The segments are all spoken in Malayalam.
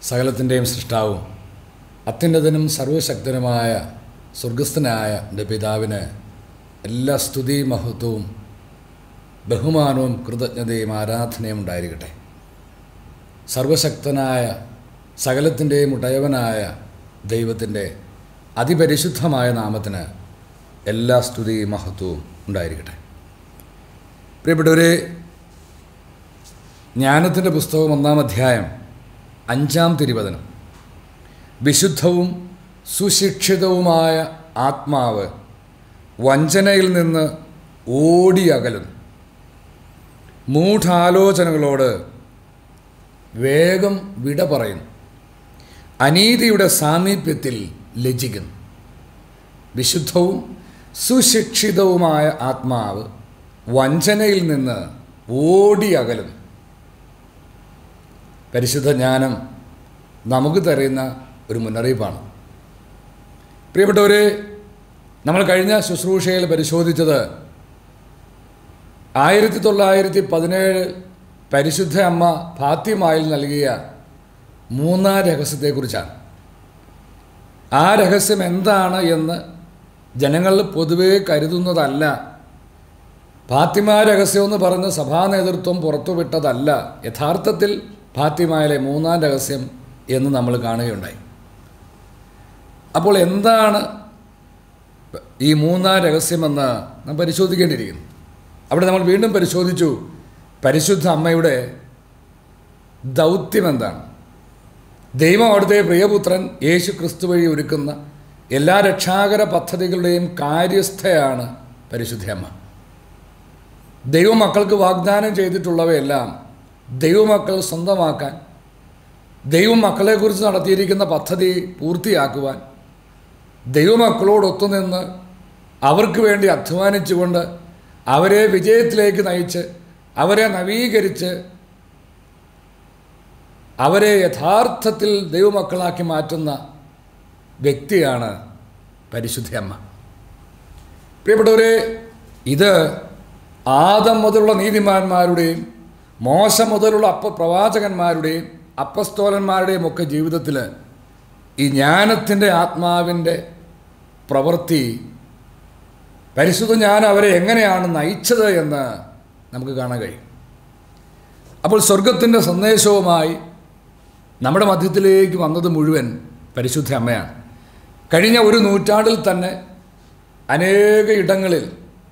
സകലത്തിൻ്റെയും സൃഷ്ടാവും അത്യുന്നതനും സർവശക്തനുമായ സ്വർഗസ്ഥനായ എൻ്റെ പിതാവിന് എല്ലാ സ്തുതി മഹത്വവും ബഹുമാനവും കൃതജ്ഞതയും ആരാധനയും ഉണ്ടായിരിക്കട്ടെ സർവശക്തനായ സകലത്തിൻ്റെയും ഉടയവനായ ദൈവത്തിൻ്റെ അതിപരിശുദ്ധമായ നാമത്തിന് എല്ലാ സ്തുതിയും മഹത്വവും ഉണ്ടായിരിക്കട്ടെ പ്രിയപ്പെട്ടവരെ ജ്ഞാനത്തിൻ്റെ പുസ്തകം ഒന്നാം അധ്യായം അഞ്ചാം തിരുവചനം വിശുദ്ധവും സുശിക്ഷിതവുമായ ആത്മാവ് വഞ്ചനയിൽ നിന്ന് ഓടിയകലുന്നു മൂഢാലോചനകളോട് വേഗം വിട പറയുന്നു അനീതിയുടെ സാമീപ്യത്തിൽ ലജിക്കുന്നു വിശുദ്ധവും സുശിക്ഷിതവുമായ ആത്മാവ് വഞ്ചനയിൽ നിന്ന് ഓടിയകലുന്നു പരിശുദ്ധ ജ്ഞാനം നമുക്ക് തരുന്ന ഒരു മുന്നറിയിപ്പാണ് പ്രിയപ്പെട്ടവരെ നമ്മൾ കഴിഞ്ഞ ശുശ്രൂഷയിൽ പരിശോധിച്ചത് ആയിരത്തി തൊള്ളായിരത്തി പതിനേഴ് പരിശുദ്ധ അമ്മ ഫാത്തിമായിൽ നൽകിയ മൂന്നാം രഹസ്യത്തെക്കുറിച്ചാണ് ആ രഹസ്യം എന്താണ് എന്ന് ജനങ്ങൾ പൊതുവെ കരുതുന്നതല്ല ഫാത്തിമ രഹസ്യമെന്ന് പറഞ്ഞ് സഭാ നേതൃത്വം പുറത്തുവിട്ടതല്ല യഥാർത്ഥത്തിൽ ഫാത്തിമയിലെ മൂന്നാം രഹസ്യം എന്ന് നമ്മൾ കാണുകയുണ്ടായി അപ്പോൾ എന്താണ് ഈ മൂന്നാം രഹസ്യമെന്ന് നാം പരിശോധിക്കേണ്ടിയിരിക്കുന്നു അവിടെ നമ്മൾ വീണ്ടും പരിശോധിച്ചു പരിശുദ്ധ അമ്മയുടെ ദൗത്യം എന്താണ് ദൈവം അവിടുത്തെ പ്രിയപുത്രൻ യേശു ക്രിസ്തു വഴി ഒരുക്കുന്ന എല്ലാ രക്ഷാകര പദ്ധതികളുടെയും കാര്യസ്ഥയാണ് പരിശുദ്ധ അമ്മ ദൈവമക്കൾക്ക് വാഗ്ദാനം ചെയ്തിട്ടുള്ളവയെല്ലാം ദൈവമക്കൾ സ്വന്തമാക്കാൻ ദൈവം മക്കളെക്കുറിച്ച് നടത്തിയിരിക്കുന്ന പദ്ധതി പൂർത്തിയാക്കുവാൻ ദൈവമക്കളോടൊത്തുനിന്ന് അവർക്ക് വേണ്ടി അധ്വാനിച്ചുകൊണ്ട് അവരെ വിജയത്തിലേക്ക് നയിച്ച് അവരെ നവീകരിച്ച് അവരെ യഥാർത്ഥത്തിൽ ദൈവമക്കളാക്കി മാറ്റുന്ന വ്യക്തിയാണ് പരിശുദ്ധ അമ്മ പ്രിയപ്പെട്ടവരെ ഇത് ആദം മുതലുള്ള നീതിമാന്മാരുടെയും മോശ മുതലുള്ള അപ്പ പ്രവാചകന്മാരുടെയും അപ്പസ്തോലന്മാരുടെയും ഒക്കെ ജീവിതത്തിൽ ഈ ജ്ഞാനത്തിൻ്റെ ആത്മാവിൻ്റെ പ്രവൃത്തി പരിശുദ്ധ ഞാൻ അവരെ എങ്ങനെയാണ് നയിച്ചത് എന്ന് നമുക്ക് കാണാൻ കഴിയും അപ്പോൾ സ്വർഗത്തിൻ്റെ സന്ദേശവുമായി നമ്മുടെ മധ്യത്തിലേക്ക് വന്നത് മുഴുവൻ പരിശുദ്ധ അമ്മയാണ് കഴിഞ്ഞ ഒരു നൂറ്റാണ്ടിൽ തന്നെ അനേക ഇടങ്ങളിൽ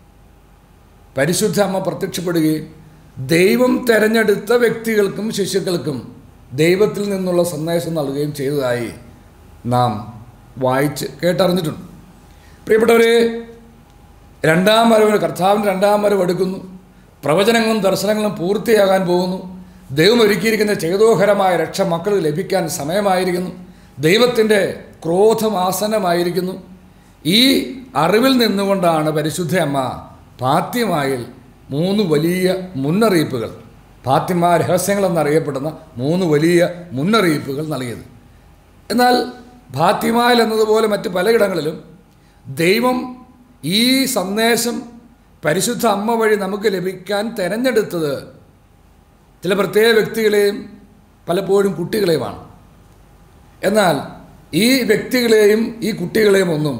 പരിശുദ്ധ അമ്മ പ്രത്യക്ഷപ്പെടുകയും ദൈവം തിരഞ്ഞെടുത്ത വ്യക്തികൾക്കും ശിശുക്കൾക്കും ദൈവത്തിൽ നിന്നുള്ള സന്ദേശം നൽകുകയും ചെയ്തതായി നാം വായിച്ച് കേട്ടറിഞ്ഞിട്ടുണ്ട് പ്രിയപ്പെട്ടവരെ രണ്ടാം വരവ് കർത്താവിൻ്റെ രണ്ടാം വരവ് എടുക്കുന്നു പ്രവചനങ്ങളും ദർശനങ്ങളും പൂർത്തിയാകാൻ പോകുന്നു ദൈവം ഒരുക്കിയിരിക്കുന്ന ചേതോഹരമായ രക്ഷ മക്കൾ ലഭിക്കാൻ സമയമായിരിക്കുന്നു ദൈവത്തിൻ്റെ ക്രോധം ആസന്നമായിരിക്കുന്നു ഈ അറിവിൽ നിന്നുകൊണ്ടാണ് പരിശുദ്ധ അമ്മ ഫാത്യമായിൽ മൂന്ന് വലിയ മുന്നറിയിപ്പുകൾ ഫാത്തിമ രഹസ്യങ്ങൾ എന്നറിയപ്പെടുന്ന മൂന്ന് വലിയ മുന്നറിയിപ്പുകൾ നൽകിയത് എന്നാൽ ഫാത്തിമായിൽ എന്നതുപോലെ മറ്റ് പലയിടങ്ങളിലും ദൈവം ഈ സന്ദേശം പരിശുദ്ധ അമ്മ വഴി നമുക്ക് ലഭിക്കാൻ തിരഞ്ഞെടുത്തത് ചില പ്രത്യേക വ്യക്തികളെയും പലപ്പോഴും കുട്ടികളെയുമാണ് എന്നാൽ ഈ വ്യക്തികളെയും ഈ കുട്ടികളെയും ഒന്നും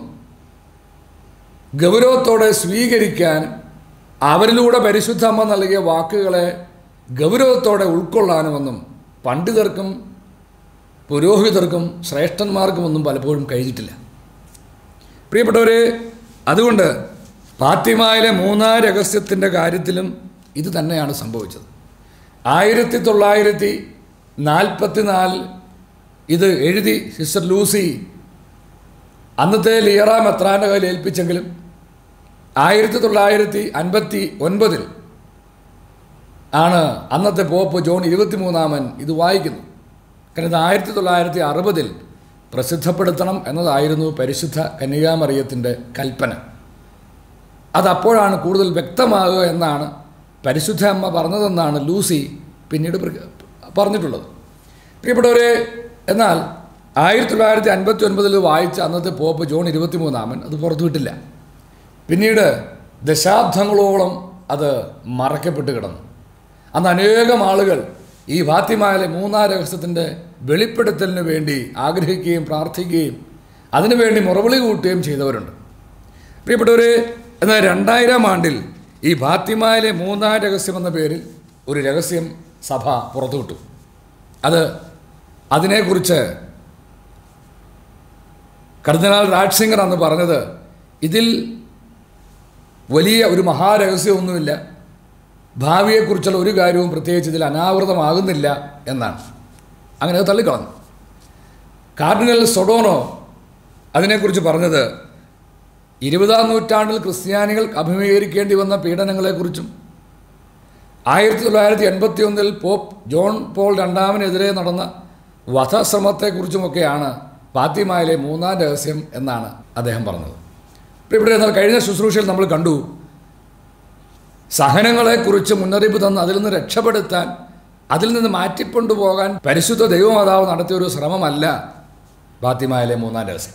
ഗൗരവത്തോടെ സ്വീകരിക്കാൻ അവരിലൂടെ പരിശുദ്ധ അമ്മ നൽകിയ വാക്കുകളെ ഗൗരവത്തോടെ ഉൾക്കൊള്ളാനുമൊന്നും പണ്ഡിതർക്കും പുരോഹിതർക്കും ശ്രേഷ്ഠന്മാർക്കുമൊന്നും പലപ്പോഴും കഴിഞ്ഞിട്ടില്ല പ്രിയപ്പെട്ടവരെ അതുകൊണ്ട് ഫാത്തിമായിലെ മൂന്നാം രഹസ്യത്തിൻ്റെ കാര്യത്തിലും ഇത് തന്നെയാണ് സംഭവിച്ചത് ആയിരത്തി തൊള്ളായിരത്തി നാൽപ്പത്തി നാലിൽ ഇത് എഴുതി സിസ്റ്റർ ലൂസി അന്നത്തെ ലിയറ മെത്രാൻ്റെ കയ്യിൽ ഏൽപ്പിച്ചെങ്കിലും ആയിരത്തി തൊള്ളായിരത്തി അൻപത്തി ഒൻപതിൽ ആണ് അന്നത്തെ പോപ്പ് ജോൺ ഇരുപത്തിമൂന്നാമൻ ഇത് വായിക്കുന്നു കാരണം ഇത് ആയിരത്തി തൊള്ളായിരത്തി അറുപതിൽ പ്രസിദ്ധപ്പെടുത്തണം എന്നതായിരുന്നു പരിശുദ്ധ കന്യകാമറിയത്തിൻ്റെ കൽപ്പന അതപ്പോഴാണ് കൂടുതൽ വ്യക്തമാകുക എന്നാണ് പരിശുദ്ധ അമ്മ പറഞ്ഞതെന്നാണ് ലൂസി പിന്നീട് പറഞ്ഞിട്ടുള്ളത് പ്രിയപ്പെട്ടവരെ എന്നാൽ ആയിരത്തി തൊള്ളായിരത്തി അൻപത്തി ഒൻപതിൽ വായിച്ച അന്നത്തെ പോപ്പ് ജോൺ ഇരുപത്തിമൂന്നാമൻ അത് പുറത്തുവിട്ടില്ല പിന്നീട് ദശാബ്ദങ്ങളോളം അത് മറക്കപ്പെട്ട് കിടന്നു അന്ന് അനേകം ആളുകൾ ഈ ഫാത്തിമായിലെ മൂന്നാം രഹസ്യത്തിൻ്റെ വെളിപ്പെടുത്തലിന് വേണ്ടി ആഗ്രഹിക്കുകയും പ്രാർത്ഥിക്കുകയും അതിനുവേണ്ടി മുറവിളി കൂട്ടുകയും ചെയ്തവരുണ്ട് പ്രിയപ്പെട്ടവരെ എന്നാൽ രണ്ടായിരം ആണ്ടിൽ ഈ ഫാത്തിമായിലെ മൂന്നാം രഹസ്യം എന്ന പേരിൽ ഒരു രഹസ്യം സഭ പുറത്തുവിട്ടു അത് അതിനെക്കുറിച്ച് കർദിനാൾ രാജ്സിംഗർ അന്ന് പറഞ്ഞത് ഇതിൽ വലിയ ഒരു മഹാരഹസ്യമൊന്നുമില്ല ഭാവിയെക്കുറിച്ചുള്ള ഒരു കാര്യവും പ്രത്യേകിച്ച് ഇതിൽ അനാവൃതമാകുന്നില്ല എന്നാണ് അങ്ങനെ അത് തള്ളിക്കളഞ്ഞു കാർഡിനൽ സൊഡോണോ അതിനെക്കുറിച്ച് പറഞ്ഞത് ഇരുപതാം നൂറ്റാണ്ടിൽ ക്രിസ്ത്യാനികൾ അഭിമുഖീകരിക്കേണ്ടി വന്ന പീഡനങ്ങളെക്കുറിച്ചും ആയിരത്തി തൊള്ളായിരത്തി എൺപത്തി ഒന്നിൽ പോപ്പ് ജോൺ പോൾ രണ്ടാമനെതിരെ നടന്ന വധശ്രമത്തെക്കുറിച്ചുമൊക്കെയാണ് ഫാത്തിമായിലെ മൂന്നാം രഹസ്യം എന്നാണ് അദ്ദേഹം പറഞ്ഞത് ഇപ്പോൾ ഇവിടെ എന്നാൽ കഴിഞ്ഞ ശുശ്രൂഷയിൽ നമ്മൾ കണ്ടു സഹനങ്ങളെക്കുറിച്ച് മുന്നറിയിപ്പ് തന്ന് അതിൽ നിന്ന് രക്ഷപ്പെടുത്താൻ അതിൽ നിന്ന് മാറ്റിക്കൊണ്ടുപോകാൻ പരിശുദ്ധ ദൈവമാതാവ് നടത്തിയ ഒരു ശ്രമമല്ല ഫാത്തിമായിലെ മൂന്നാം രഹസ്യം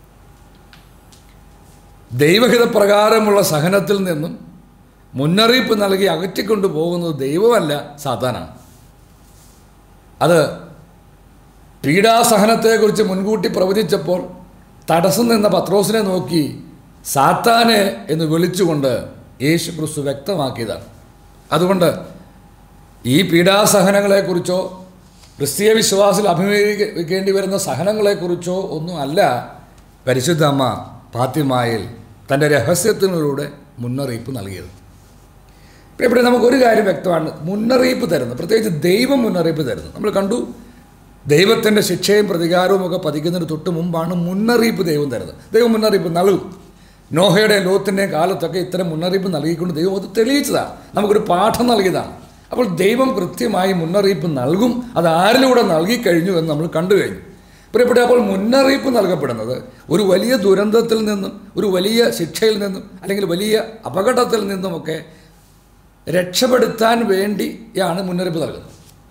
ദൈവഹിതപ്രകാരമുള്ള സഹനത്തിൽ നിന്നും മുന്നറിയിപ്പ് നൽകി അകറ്റിക്കൊണ്ടു പോകുന്നത് ദൈവമല്ല സാത്താനാണ് അത് പീഡാസഹനത്തെക്കുറിച്ച് മുൻകൂട്ടി പ്രവചിച്ചപ്പോൾ തടസ്സം നിന്ന പത്രോസിനെ നോക്കി സാത്താനെ എന്ന് വിളിച്ചുകൊണ്ട് യേശു ക്രിസ്തു വ്യക്തമാക്കിയതാണ് അതുകൊണ്ട് ഈ പീഡാസഹനങ്ങളെക്കുറിച്ചോ ക്രിസ്തീയ വിശ്വാസിൽ അഭിമുഖീകരിക്കേണ്ടി വരുന്ന സഹനങ്ങളെക്കുറിച്ചോ ഒന്നും അല്ല പരിശുദ്ധ അമ്മ ഫാത്തിമായിൽ തൻ്റെ രഹസ്യത്തിലൂടെ മുന്നറിയിപ്പ് നൽകിയത് ഇവിടെ നമുക്കൊരു കാര്യം വ്യക്തമാണ് മുന്നറിയിപ്പ് തരുന്നത് പ്രത്യേകിച്ച് ദൈവം മുന്നറിയിപ്പ് തരുന്നത് നമ്മൾ കണ്ടു ദൈവത്തിൻ്റെ ശിക്ഷയും പ്രതികാരവും ഒക്കെ പതിക്കുന്നതിന് തൊട്ട് മുമ്പാണ് മുന്നറിയിപ്പ് ദൈവം തരുന്നത് ദൈവം മുന്നറിയിപ്പ് നൽകും നോഹയുടെയും ലോത്തിൻ്റെയും കാലത്തൊക്കെ ഇത്തരം മുന്നറിയിപ്പ് നൽകിക്കൊണ്ട് ദൈവം അത് തെളിയിച്ചതാണ് നമുക്കൊരു പാഠം നൽകിയതാണ് അപ്പോൾ ദൈവം കൃത്യമായി മുന്നറിയിപ്പ് നൽകും അത് ആരിലൂടെ നൽകിക്കഴിഞ്ഞു എന്ന് നമ്മൾ കണ്ടു കഴിഞ്ഞു പ്രിയപ്പെട്ട അപ്പോൾ മുന്നറിയിപ്പ് നൽകപ്പെടുന്നത് ഒരു വലിയ ദുരന്തത്തിൽ നിന്നും ഒരു വലിയ ശിക്ഷയിൽ നിന്നും അല്ലെങ്കിൽ വലിയ അപകടത്തിൽ നിന്നുമൊക്കെ രക്ഷപ്പെടുത്താൻ വേണ്ടിയാണ് മുന്നറിയിപ്പ് നൽകുന്നത്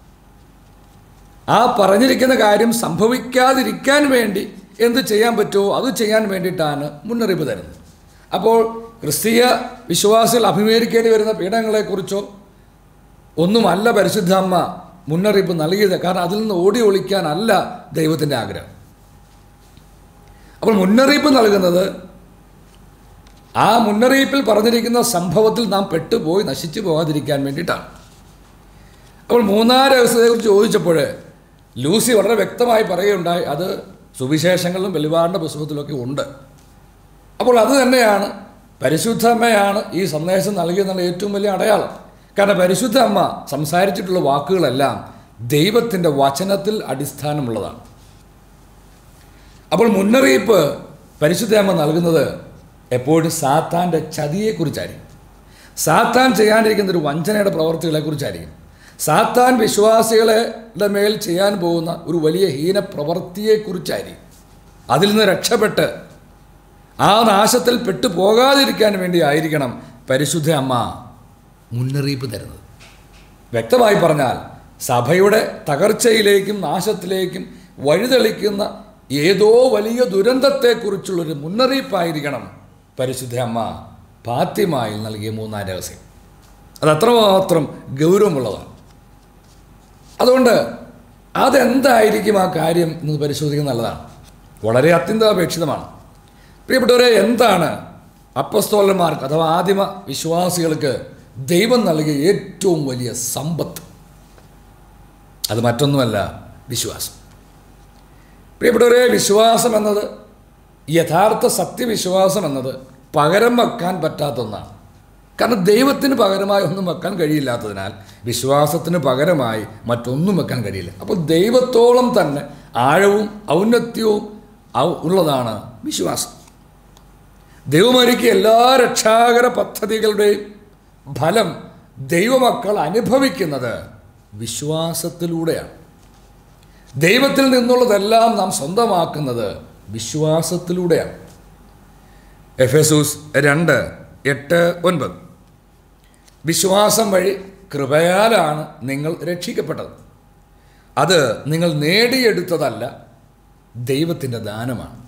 ആ പറഞ്ഞിരിക്കുന്ന കാര്യം സംഭവിക്കാതിരിക്കാൻ വേണ്ടി എന്ത് ചെയ്യാൻ പറ്റുമോ അത് ചെയ്യാൻ വേണ്ടിയിട്ടാണ് മുന്നറിയിപ്പ് തരുന്നത് അപ്പോൾ ക്രിസ്തീയ വിശ്വാസികൾ അഭിമുഖീകരിക്കേണ്ടി വരുന്ന പീഡനങ്ങളെക്കുറിച്ചോ ഒന്നുമല്ല പരിശുദ്ധ അമ്മ മുന്നറിയിപ്പ് നൽകിയത് കാരണം അതിൽ നിന്ന് ഓടി ഒളിക്കാനല്ല ദൈവത്തിൻ്റെ ആഗ്രഹം അപ്പോൾ മുന്നറിയിപ്പ് നൽകുന്നത് ആ മുന്നറിയിപ്പിൽ പറഞ്ഞിരിക്കുന്ന സംഭവത്തിൽ നാം പെട്ടുപോയി നശിച്ചു പോകാതിരിക്കാൻ വേണ്ടിയിട്ടാണ് അപ്പോൾ മൂന്നാം രഹസ്യത്തെക്കുറിച്ച് ചോദിച്ചപ്പോൾ ലൂസി വളരെ വ്യക്തമായി പറയുകയുണ്ടായി അത് സുവിശേഷങ്ങളിലും വെളിപാടിൻ്റെ പുസ്തകത്തിലൊക്കെ ഉണ്ട് അപ്പോൾ അത് തന്നെയാണ് പരിശുദ്ധ അമ്മയാണ് ഈ സന്ദേശം നൽകിയെന്നുള്ള ഏറ്റവും വലിയ അടയാളം കാരണം പരിശുദ്ധ അമ്മ സംസാരിച്ചിട്ടുള്ള വാക്കുകളെല്ലാം ദൈവത്തിൻ്റെ വചനത്തിൽ അടിസ്ഥാനമുള്ളതാണ് അപ്പോൾ മുന്നറിയിപ്പ് പരിശുദ്ധ അമ്മ നൽകുന്നത് എപ്പോഴും സാത്താൻ്റെ ചതിയെക്കുറിച്ചായിരിക്കും സാത്താൻ ചെയ്യാനിരിക്കുന്ന ഒരു വഞ്ചനയുടെ പ്രവർത്തികളെക്കുറിച്ചായിരിക്കും സാത്താൻ വിശ്വാസികളുടെ മേൽ ചെയ്യാൻ പോകുന്ന ഒരു വലിയ ഹീന പ്രവൃത്തിയെക്കുറിച്ചായിരിക്കും അതിൽ നിന്ന് രക്ഷപ്പെട്ട് ആ നാശത്തിൽ പെട്ടു പോകാതിരിക്കാൻ വേണ്ടി ആയിരിക്കണം പരിശുദ്ധ അമ്മ മുന്നറിയിപ്പ് തരുന്നത് വ്യക്തമായി പറഞ്ഞാൽ സഭയുടെ തകർച്ചയിലേക്കും നാശത്തിലേക്കും വഴിതെളിക്കുന്ന ഏതോ വലിയ ദുരന്തത്തെക്കുറിച്ചുള്ളൊരു മുന്നറിയിപ്പായിരിക്കണം പരിശുദ്ധ അമ്മ ഫാത്തിമായിൽ നൽകിയ മൂന്നാം രഹസ്യം അത് അത്രമാത്രം ഗൗരവമുള്ളതാണ് അതുകൊണ്ട് അതെന്തായിരിക്കും ആ കാര്യം എന്ന് പരിശോധിക്കുന്നത് നല്ലതാണ് വളരെ അത്യന്താപേക്ഷിതമാണ് പ്രിയപ്പെട്ടവരെ എന്താണ് അപ്പസ്തോലന്മാർക്ക് അഥവാ ആദിമ വിശ്വാസികൾക്ക് ദൈവം നൽകിയ ഏറ്റവും വലിയ സമ്പത്ത് അത് മറ്റൊന്നുമല്ല വിശ്വാസം പ്രിയപ്പെട്ടവരെ വിശ്വാസം എന്നത് യഥാർത്ഥ സത്യവിശ്വാസം എന്നത് പകരം വെക്കാൻ പറ്റാത്ത ഒന്നാണ് കാരണം ദൈവത്തിന് പകരമായി ഒന്നും വെക്കാൻ കഴിയില്ലാത്തതിനാൽ വിശ്വാസത്തിന് പകരമായി മറ്റൊന്നും വെക്കാൻ കഴിയില്ല അപ്പോൾ ദൈവത്തോളം തന്നെ ആഴവും ഔന്നത്യവും ഔ- ഉള്ളതാണ് വിശ്വാസം ദൈവമൊരുക്കിയ എല്ലാ രക്ഷാകര പദ്ധതികളുടെയും ഫലം ദൈവമക്കൾ അനുഭവിക്കുന്നത് വിശ്വാസത്തിലൂടെയാണ് ദൈവത്തിൽ നിന്നുള്ളതെല്ലാം നാം സ്വന്തമാക്കുന്നത് വിശ്വാസത്തിലൂടെയാണ് എഫെസൂസ് രണ്ട് എട്ട് ഒൻപത് വിശ്വാസം വഴി കൃപയാലാണ് നിങ്ങൾ രക്ഷിക്കപ്പെട്ടത് അത് നിങ്ങൾ നേടിയെടുത്തതല്ല ദൈവത്തിൻ്റെ ദാനമാണ്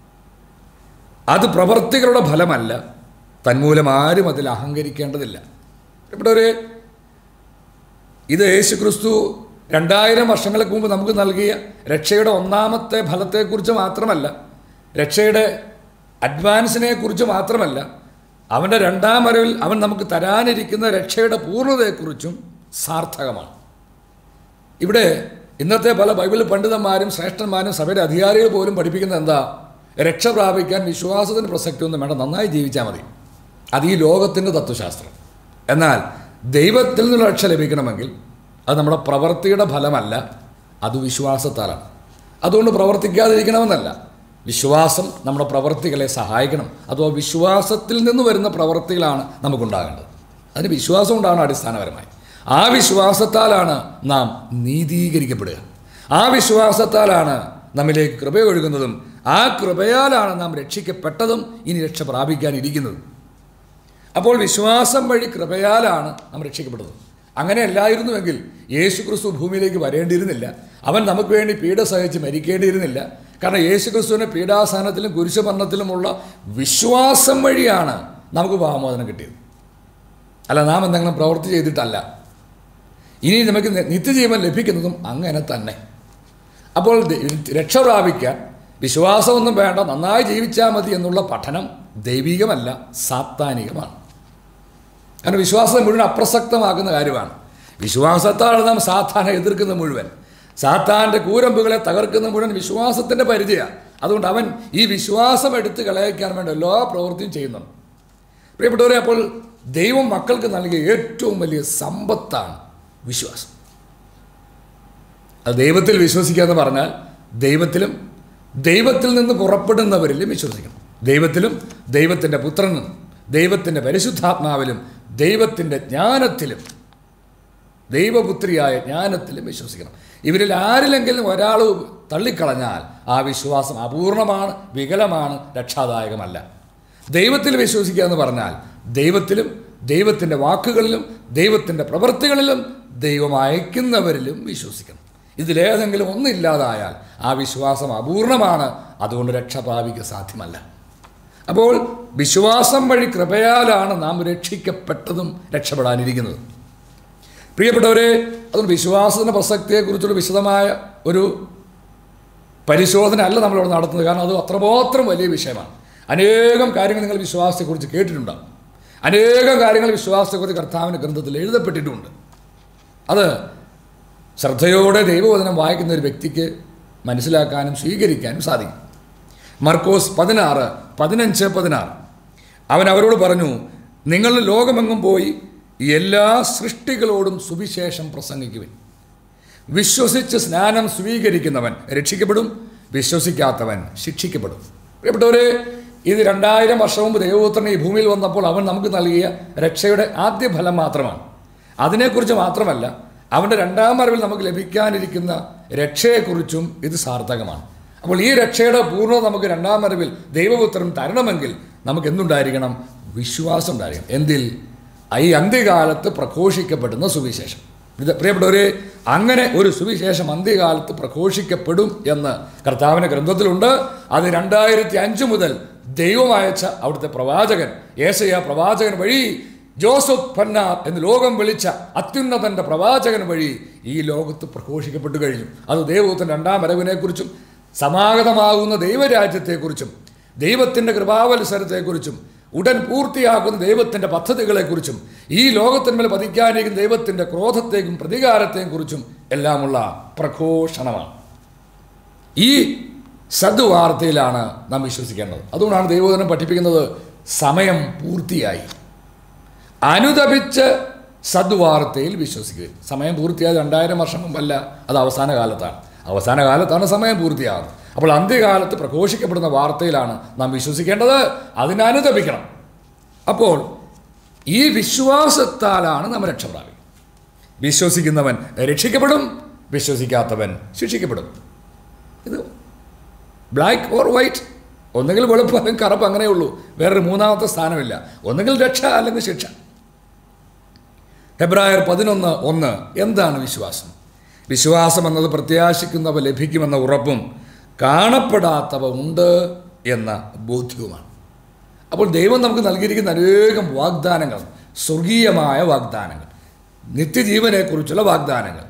അത് പ്രവർത്തികളുടെ ഫലമല്ല തന്മൂലം ആരും അതിൽ അഹങ്കരിക്കേണ്ടതില്ല ഇവിടെ ഒരു ഇത് യേശു ക്രിസ്തു രണ്ടായിരം വർഷങ്ങൾക്ക് മുമ്പ് നമുക്ക് നൽകിയ രക്ഷയുടെ ഒന്നാമത്തെ ഫലത്തെക്കുറിച്ച് മാത്രമല്ല രക്ഷയുടെ അഡ്വാൻസിനെ കുറിച്ച് മാത്രമല്ല അവൻ്റെ രണ്ടാം വരവിൽ അവൻ നമുക്ക് തരാനിരിക്കുന്ന രക്ഷയുടെ പൂർണ്ണതയെക്കുറിച്ചും സാർത്ഥകമാണ് ഇവിടെ ഇന്നത്തെ പല ബൈബിൾ പണ്ഡിതന്മാരും ശ്രേഷ്ഠന്മാരും സഭയുടെ അധികാരികൾ പോലും പഠിപ്പിക്കുന്നത് എന്താ രക്ഷ പ്രാപിക്കാൻ വിശ്വാസത്തിന് പ്രസക്തിയൊന്നും വേണ്ട നന്നായി ജീവിച്ചാൽ മതി അത് ഈ ലോകത്തിൻ്റെ തത്വശാസ്ത്രം എന്നാൽ ദൈവത്തിൽ നിന്നുള്ള രക്ഷ ലഭിക്കണമെങ്കിൽ അത് നമ്മുടെ പ്രവൃത്തിയുടെ ഫലമല്ല അത് വിശ്വാസത്താലാണ് അതുകൊണ്ട് പ്രവർത്തിക്കാതിരിക്കണമെന്നല്ല വിശ്വാസം നമ്മുടെ പ്രവൃത്തികളെ സഹായിക്കണം അതോ വിശ്വാസത്തിൽ നിന്ന് വരുന്ന പ്രവൃത്തികളാണ് നമുക്കുണ്ടാകേണ്ടത് അതിന് വിശ്വാസം ഉണ്ടാകണം അടിസ്ഥാനപരമായി ആ വിശ്വാസത്താലാണ് നാം നീതീകരിക്കപ്പെടുക ആ വിശ്വാസത്താലാണ് നമ്മിലേക്ക് കൃപ ഒഴുകുന്നതും ആ കൃപയാലാണ് നാം രക്ഷിക്കപ്പെട്ടതും ഇനി രക്ഷ പ്രാപിക്കാനിരിക്കുന്നതും അപ്പോൾ വിശ്വാസം വഴി കൃപയാലാണ് നാം രക്ഷിക്കപ്പെടുന്നത് അങ്ങനെ അല്ലായിരുന്നുവെങ്കിൽ യേശു ക്രിസ്തു ഭൂമിയിലേക്ക് വരേണ്ടിയിരുന്നില്ല അവൻ നമുക്ക് വേണ്ടി പീഡ സഹിച്ച് മരിക്കേണ്ടിയിരുന്നില്ല കാരണം യേശു ക്രിസ്തുവിൻ്റെ പീഡാസനത്തിലും കുരിശുമരണത്തിലുമുള്ള വിശ്വാസം വഴിയാണ് നമുക്ക് പാപമോചനം കിട്ടിയത് അല്ല നാം എന്തെങ്കിലും പ്രവൃത്തി ചെയ്തിട്ടല്ല ഇനി നമുക്ക് നി- നിത്യജീവൻ ലഭിക്കുന്നതും അങ്ങനെ തന്നെ അപ്പോൾ ദ- രക്ഷ പ്രാപിക്കാൻ വിശ്വാസമൊന്നും വേണ്ട നന്നായി ജീവിച്ചാൽ മതി എന്നുള്ള പഠനം ദൈവികമല്ല സാത്താനികമാണ് കാരണം വിശ്വാസം മുഴുവൻ അപ്രസക്തമാക്കുന്ന കാര്യമാണ് വിശ്വാസത്താണ് നാം സാത്താനെ എതിർക്കുന്ന മുഴുവൻ സാത്താൻ്റെ കൂരമ്പുകളെ തകർക്കുന്ന മുഴുവൻ വിശ്വാസത്തിൻ്റെ പരിധിയാണ് അതുകൊണ്ട് അവൻ ഈ വിശ്വാസം എടുത്ത് കളയിക്കാൻ വേണ്ട എല്ലാ പ്രവൃത്തിയും ചെയ്യുന്നുണ്ട് പ്രിയപ്പെട്ടവരെ അപ്പോൾ ദൈവം മക്കൾക്ക് നൽകിയ ഏറ്റവും വലിയ സമ്പത്താണ് വിശ്വാസം അത് ദൈവത്തിൽ വിശ്വസിക്കുക എന്ന് പറഞ്ഞാൽ ദൈവത്തിലും ദൈവത്തിൽ നിന്ന് പുറപ്പെടുന്നവരിലും വിശ്വസിക്കണം ദൈവത്തിലും ദൈവത്തിൻ്റെ പുത്രനും ദൈവത്തിൻ്റെ പരിശുദ്ധാത്മാവിലും ദൈവത്തിൻ്റെ ജ്ഞാനത്തിലും ദൈവപുത്രിയായ ജ്ഞാനത്തിലും വിശ്വസിക്കണം ഇവരിൽ ആരിലെങ്കിലും ഒരാൾ തള്ളിക്കളഞ്ഞാൽ ആ വിശ്വാസം അപൂർണമാണ് വികലമാണ് രക്ഷാദായകമല്ല ദൈവത്തിൽ വിശ്വസിക്കുക എന്ന് പറഞ്ഞാൽ ദൈവത്തിലും ദൈവത്തിൻ്റെ വാക്കുകളിലും ദൈവത്തിൻ്റെ പ്രവൃത്തികളിലും ദൈവം അയക്കുന്നവരിലും വിശ്വസിക്കണം ഇതിലേതെങ്കിലും ഒന്നില്ലാതായാൽ ആ വിശ്വാസം അപൂർണമാണ് അതുകൊണ്ട് രക്ഷ പ്രാപിക്കുക സാധ്യമല്ല അപ്പോൾ വിശ്വാസം വഴി കൃപയാലാണ് നാം രക്ഷിക്കപ്പെട്ടതും രക്ഷപ്പെടാനിരിക്കുന്നത് പ്രിയപ്പെട്ടവരെ അതുകൊണ്ട് വിശ്വാസത്തിൻ്റെ പ്രസക്തിയെക്കുറിച്ചുള്ള വിശദമായ ഒരു പരിശോധന അല്ല നമ്മളിവിടെ നടത്തുന്നത് കാരണം അത് അത്രമാത്രം വലിയ വിഷയമാണ് അനേകം കാര്യങ്ങൾ നിങ്ങൾ വിശ്വാസത്തെക്കുറിച്ച് കേട്ടിട്ടുണ്ടാകും അനേകം കാര്യങ്ങൾ വിശ്വാസത്തെക്കുറിച്ച് കർത്താവിൻ്റെ ഗ്രന്ഥത്തിൽ എഴുതപ്പെട്ടിട്ടുമുണ്ട് അത് ശ്രദ്ധയോടെ ദൈവവചനം വായിക്കുന്ന ഒരു വ്യക്തിക്ക് മനസ്സിലാക്കാനും സ്വീകരിക്കാനും സാധിക്കും മർക്കോസ് പതിനാറ് പതിനഞ്ച് പതിനാറ് അവൻ അവരോട് പറഞ്ഞു നിങ്ങൾ ലോകമെങ്ങും പോയി എല്ലാ സൃഷ്ടികളോടും സുവിശേഷം പ്രസംഗിക്കുവിൻ വിശ്വസിച്ച് സ്നാനം സ്വീകരിക്കുന്നവൻ രക്ഷിക്കപ്പെടും വിശ്വസിക്കാത്തവൻ ശിക്ഷിക്കപ്പെടും പ്രിയപ്പെട്ടവരെ ഇത് രണ്ടായിരം വർഷം മുമ്പ് ദൈവപുത്രൻ ഈ ഭൂമിയിൽ വന്നപ്പോൾ അവൻ നമുക്ക് നൽകിയ രക്ഷയുടെ ആദ്യ ഫലം മാത്രമാണ് അതിനെക്കുറിച്ച് മാത്രമല്ല അവൻ്റെ രണ്ടാം വരവിൽ നമുക്ക് ലഭിക്കാനിരിക്കുന്ന രക്ഷയെക്കുറിച്ചും ഇത് സാർത്ഥകമാണ് അപ്പോൾ ഈ രക്ഷയുടെ പൂർണ്ണത നമുക്ക് രണ്ടാം വരവിൽ ദൈവപുത്രൻ തരണമെങ്കിൽ നമുക്ക് എന്തുണ്ടായിരിക്കണം വിശ്വാസം ഉണ്ടായിരിക്കണം എന്തിൽ ഈ അന്ത്യകാലത്ത് പ്രഘോഷിക്കപ്പെടുന്ന സുവിശേഷം ഇത് പ്രിയപ്പെട്ടവരെ അങ്ങനെ ഒരു സുവിശേഷം അന്ത്യകാലത്ത് പ്രഘോഷിക്കപ്പെടും എന്ന് കർത്താവിൻ്റെ ഗ്രന്ഥത്തിലുണ്ട് അത് രണ്ടായിരത്തി അഞ്ച് മുതൽ ദൈവം അയച്ച അവിടുത്തെ പ്രവാചകൻ ഏസയ പ്രവാചകൻ വഴി ജോസഫ് പന്നാർ എന്ന് ലോകം വിളിച്ച അത്യുന്നതൻ്റെ പ്രവാചകൻ വഴി ഈ ലോകത്ത് പ്രഘോഷിക്കപ്പെട്ടു കഴിഞ്ഞു അത് ദൈവത്തിൻ്റെ രണ്ടാം വരവിനെക്കുറിച്ചും സമാഗതമാകുന്ന ദൈവരാജ്യത്തെക്കുറിച്ചും ദൈവത്തിൻ്റെ കൃപാവത്സരത്തെക്കുറിച്ചും ഉടൻ പൂർത്തിയാക്കുന്ന ദൈവത്തിൻ്റെ പദ്ധതികളെക്കുറിച്ചും ഈ ലോകത്തിന്മേൽ പതിക്കാനിരിക്കുന്ന ദൈവത്തിൻ്റെ ക്രോധത്തെയും പ്രതികാരത്തെയും കുറിച്ചും എല്ലാമുള്ള പ്രഘോഷണമാണ് ഈ സദ്വാർത്തയിലാണ് നാം വിശ്വസിക്കേണ്ടത് അതുകൊണ്ടാണ് ദൈവദിനം പഠിപ്പിക്കുന്നത് സമയം പൂർത്തിയായി അനുദപിച്ച് സദ്വാർത്തയിൽ വിശ്വസിക്കുക സമയം പൂർത്തിയായത് രണ്ടായിരം വർഷം മുമ്പല്ല അത് അവസാന കാലത്താണ് അവസാന കാലത്താണ് സമയം പൂർത്തിയാകുന്നത് അപ്പോൾ അന്ത്യകാലത്ത് പ്രഘോഷിക്കപ്പെടുന്ന വാർത്തയിലാണ് നാം വിശ്വസിക്കേണ്ടത് അതിനനുദപിക്കണം അപ്പോൾ ഈ വിശ്വാസത്താലാണ് നാം രക്ഷ പ്രാപിക്കുന്നത് വിശ്വസിക്കുന്നവൻ രക്ഷിക്കപ്പെടും വിശ്വസിക്കാത്തവൻ ശിക്ഷിക്കപ്പെടും ഇത് ബ്ലാക്ക് ഓർ വൈറ്റ് ഒന്നുകിൽ വെളുപ്പ് അല്ലെങ്കിൽ കറുപ്പ് അങ്ങനെയുള്ളൂ വേറൊരു മൂന്നാമത്തെ സ്ഥാനമില്ല ഒന്നുകിൽ രക്ഷ അല്ലെങ്കിൽ ശിക്ഷ ഹെബ്രായർ പതിനൊന്ന് ഒന്ന് എന്താണ് വിശ്വാസം വിശ്വാസം എന്നത് പ്രത്യാശിക്കുന്നവ ലഭിക്കുമെന്ന ഉറപ്പും കാണപ്പെടാത്തവ ഉണ്ട് എന്ന ബോധ്യവുമാണ് അപ്പോൾ ദൈവം നമുക്ക് നൽകിയിരിക്കുന്ന അനേകം വാഗ്ദാനങ്ങൾ സ്വർഗീയമായ വാഗ്ദാനങ്ങൾ നിത്യജീവനെക്കുറിച്ചുള്ള വാഗ്ദാനങ്ങൾ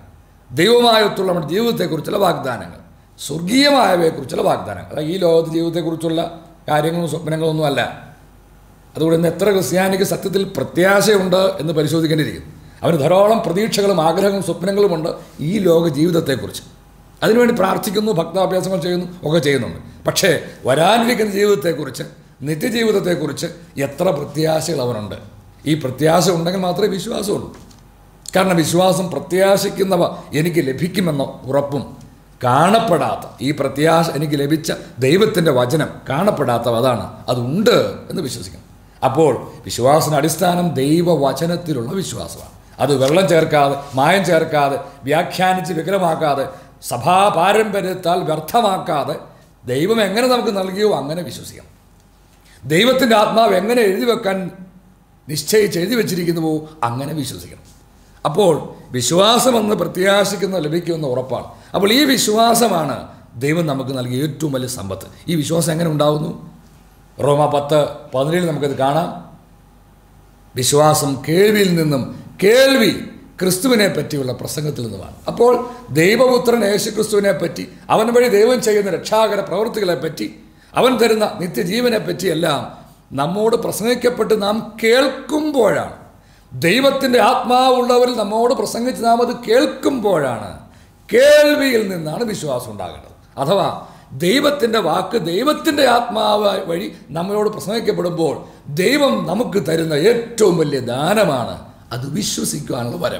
ദൈവമായത്തുള്ള നമ്മുടെ ജീവിതത്തെക്കുറിച്ചുള്ള വാഗ്ദാനങ്ങൾ സ്വർഗീയമായവയെക്കുറിച്ചുള്ള വാഗ്ദാനങ്ങൾ അതായത് ഈ ലോകത്തെ ജീവിതത്തെക്കുറിച്ചുള്ള കാര്യങ്ങളും സ്വപ്നങ്ങളൊന്നുമല്ല അതുകൊണ്ട് ഇന്ന് എത്ര ക്രിസ്ത്യാനിക്ക് സത്യത്തിൽ പ്രത്യാശയുണ്ട് എന്ന് പരിശോധിക്കേണ്ടിയിരിക്കുന്നു അവന് ധാരാളം പ്രതീക്ഷകളും ആഗ്രഹങ്ങളും സ്വപ്നങ്ങളുമുണ്ട് ഈ ലോക ജീവിതത്തെക്കുറിച്ച് അതിനുവേണ്ടി പ്രാർത്ഥിക്കുന്നു ഭക്താഭ്യാസങ്ങൾ ചെയ്യുന്നു ഒക്കെ ചെയ്യുന്നുണ്ട് പക്ഷേ വരാനിരിക്കുന്ന ജീവിതത്തെക്കുറിച്ച് നിത്യജീവിതത്തെക്കുറിച്ച് എത്ര പ്രത്യാശകൾ അവനുണ്ട് ഈ പ്രത്യാശ ഉണ്ടെങ്കിൽ മാത്രമേ വിശ്വാസമുള്ളൂ കാരണം വിശ്വാസം പ്രത്യാശിക്കുന്നവ എനിക്ക് ലഭിക്കുമെന്ന ഉറപ്പും കാണപ്പെടാത്ത ഈ പ്രത്യാശ എനിക്ക് ലഭിച്ച ദൈവത്തിൻ്റെ വചനം കാണപ്പെടാത്തവ അതാണ് അതുണ്ട് എന്ന് വിശ്വസിക്കണം അപ്പോൾ വിശ്വാസത്തിന് അടിസ്ഥാനം ദൈവവചനത്തിലുള്ള വിശ്വാസമാണ് അത് വെള്ളം ചേർക്കാതെ മായം ചേർക്കാതെ വ്യാഖ്യാനിച്ച് വികലമാക്കാതെ സഭാ പാരമ്പര്യത്താൽ വ്യർത്ഥമാക്കാതെ ദൈവം എങ്ങനെ നമുക്ക് നൽകിയോ അങ്ങനെ വിശ്വസിക്കണം ദൈവത്തിൻ്റെ ആത്മാവ് എങ്ങനെ എഴുതി വെക്കാൻ നിശ്ചയിച്ച് എഴുതി വെച്ചിരിക്കുന്നുവോ അങ്ങനെ വിശ്വസിക്കണം അപ്പോൾ വിശ്വാസമെന്ന് പ്രത്യാശിക്കുന്ന ലഭിക്കുമെന്ന് ഉറപ്പാണ് അപ്പോൾ ഈ വിശ്വാസമാണ് ദൈവം നമുക്ക് നൽകിയ ഏറ്റവും വലിയ സമ്പത്ത് ഈ വിശ്വാസം എങ്ങനെ ഉണ്ടാകുന്നു റോമ പത്ത് പതിനേഴിൽ നമുക്കത് കാണാം വിശ്വാസം കേൾവിയിൽ നിന്നും കേൾവി ക്രിസ്തുവിനെ പറ്റിയുള്ള പ്രസംഗത്തിൽ നിന്നുമാണ് അപ്പോൾ ദൈവപുത്രൻ യേശു ക്രിസ്തുവിനെ പറ്റി അവൻ വഴി ദൈവം ചെയ്യുന്ന രക്ഷാകര പ്രവൃത്തികളെ പറ്റി അവൻ തരുന്ന നിത്യജീവനെ പറ്റിയെല്ലാം നമ്മോട് പ്രസംഗിക്കപ്പെട്ട് നാം കേൾക്കുമ്പോഴാണ് ദൈവത്തിൻ്റെ ആത്മാവുള്ളവരിൽ നമ്മോട് പ്രസംഗിച്ച് നാം അത് കേൾക്കുമ്പോഴാണ് കേൾവിയിൽ നിന്നാണ് വിശ്വാസം ഉണ്ടാകേണ്ടത് അഥവാ ദൈവത്തിൻ്റെ വാക്ക് ദൈവത്തിൻ്റെ ആത്മാവ് വഴി നമ്മളോട് പ്രസംഗിക്കപ്പെടുമ്പോൾ ദൈവം നമുക്ക് തരുന്ന ഏറ്റവും വലിയ ദാനമാണ് അത് വിശ്വസിക്കുവാനുള്ള വരം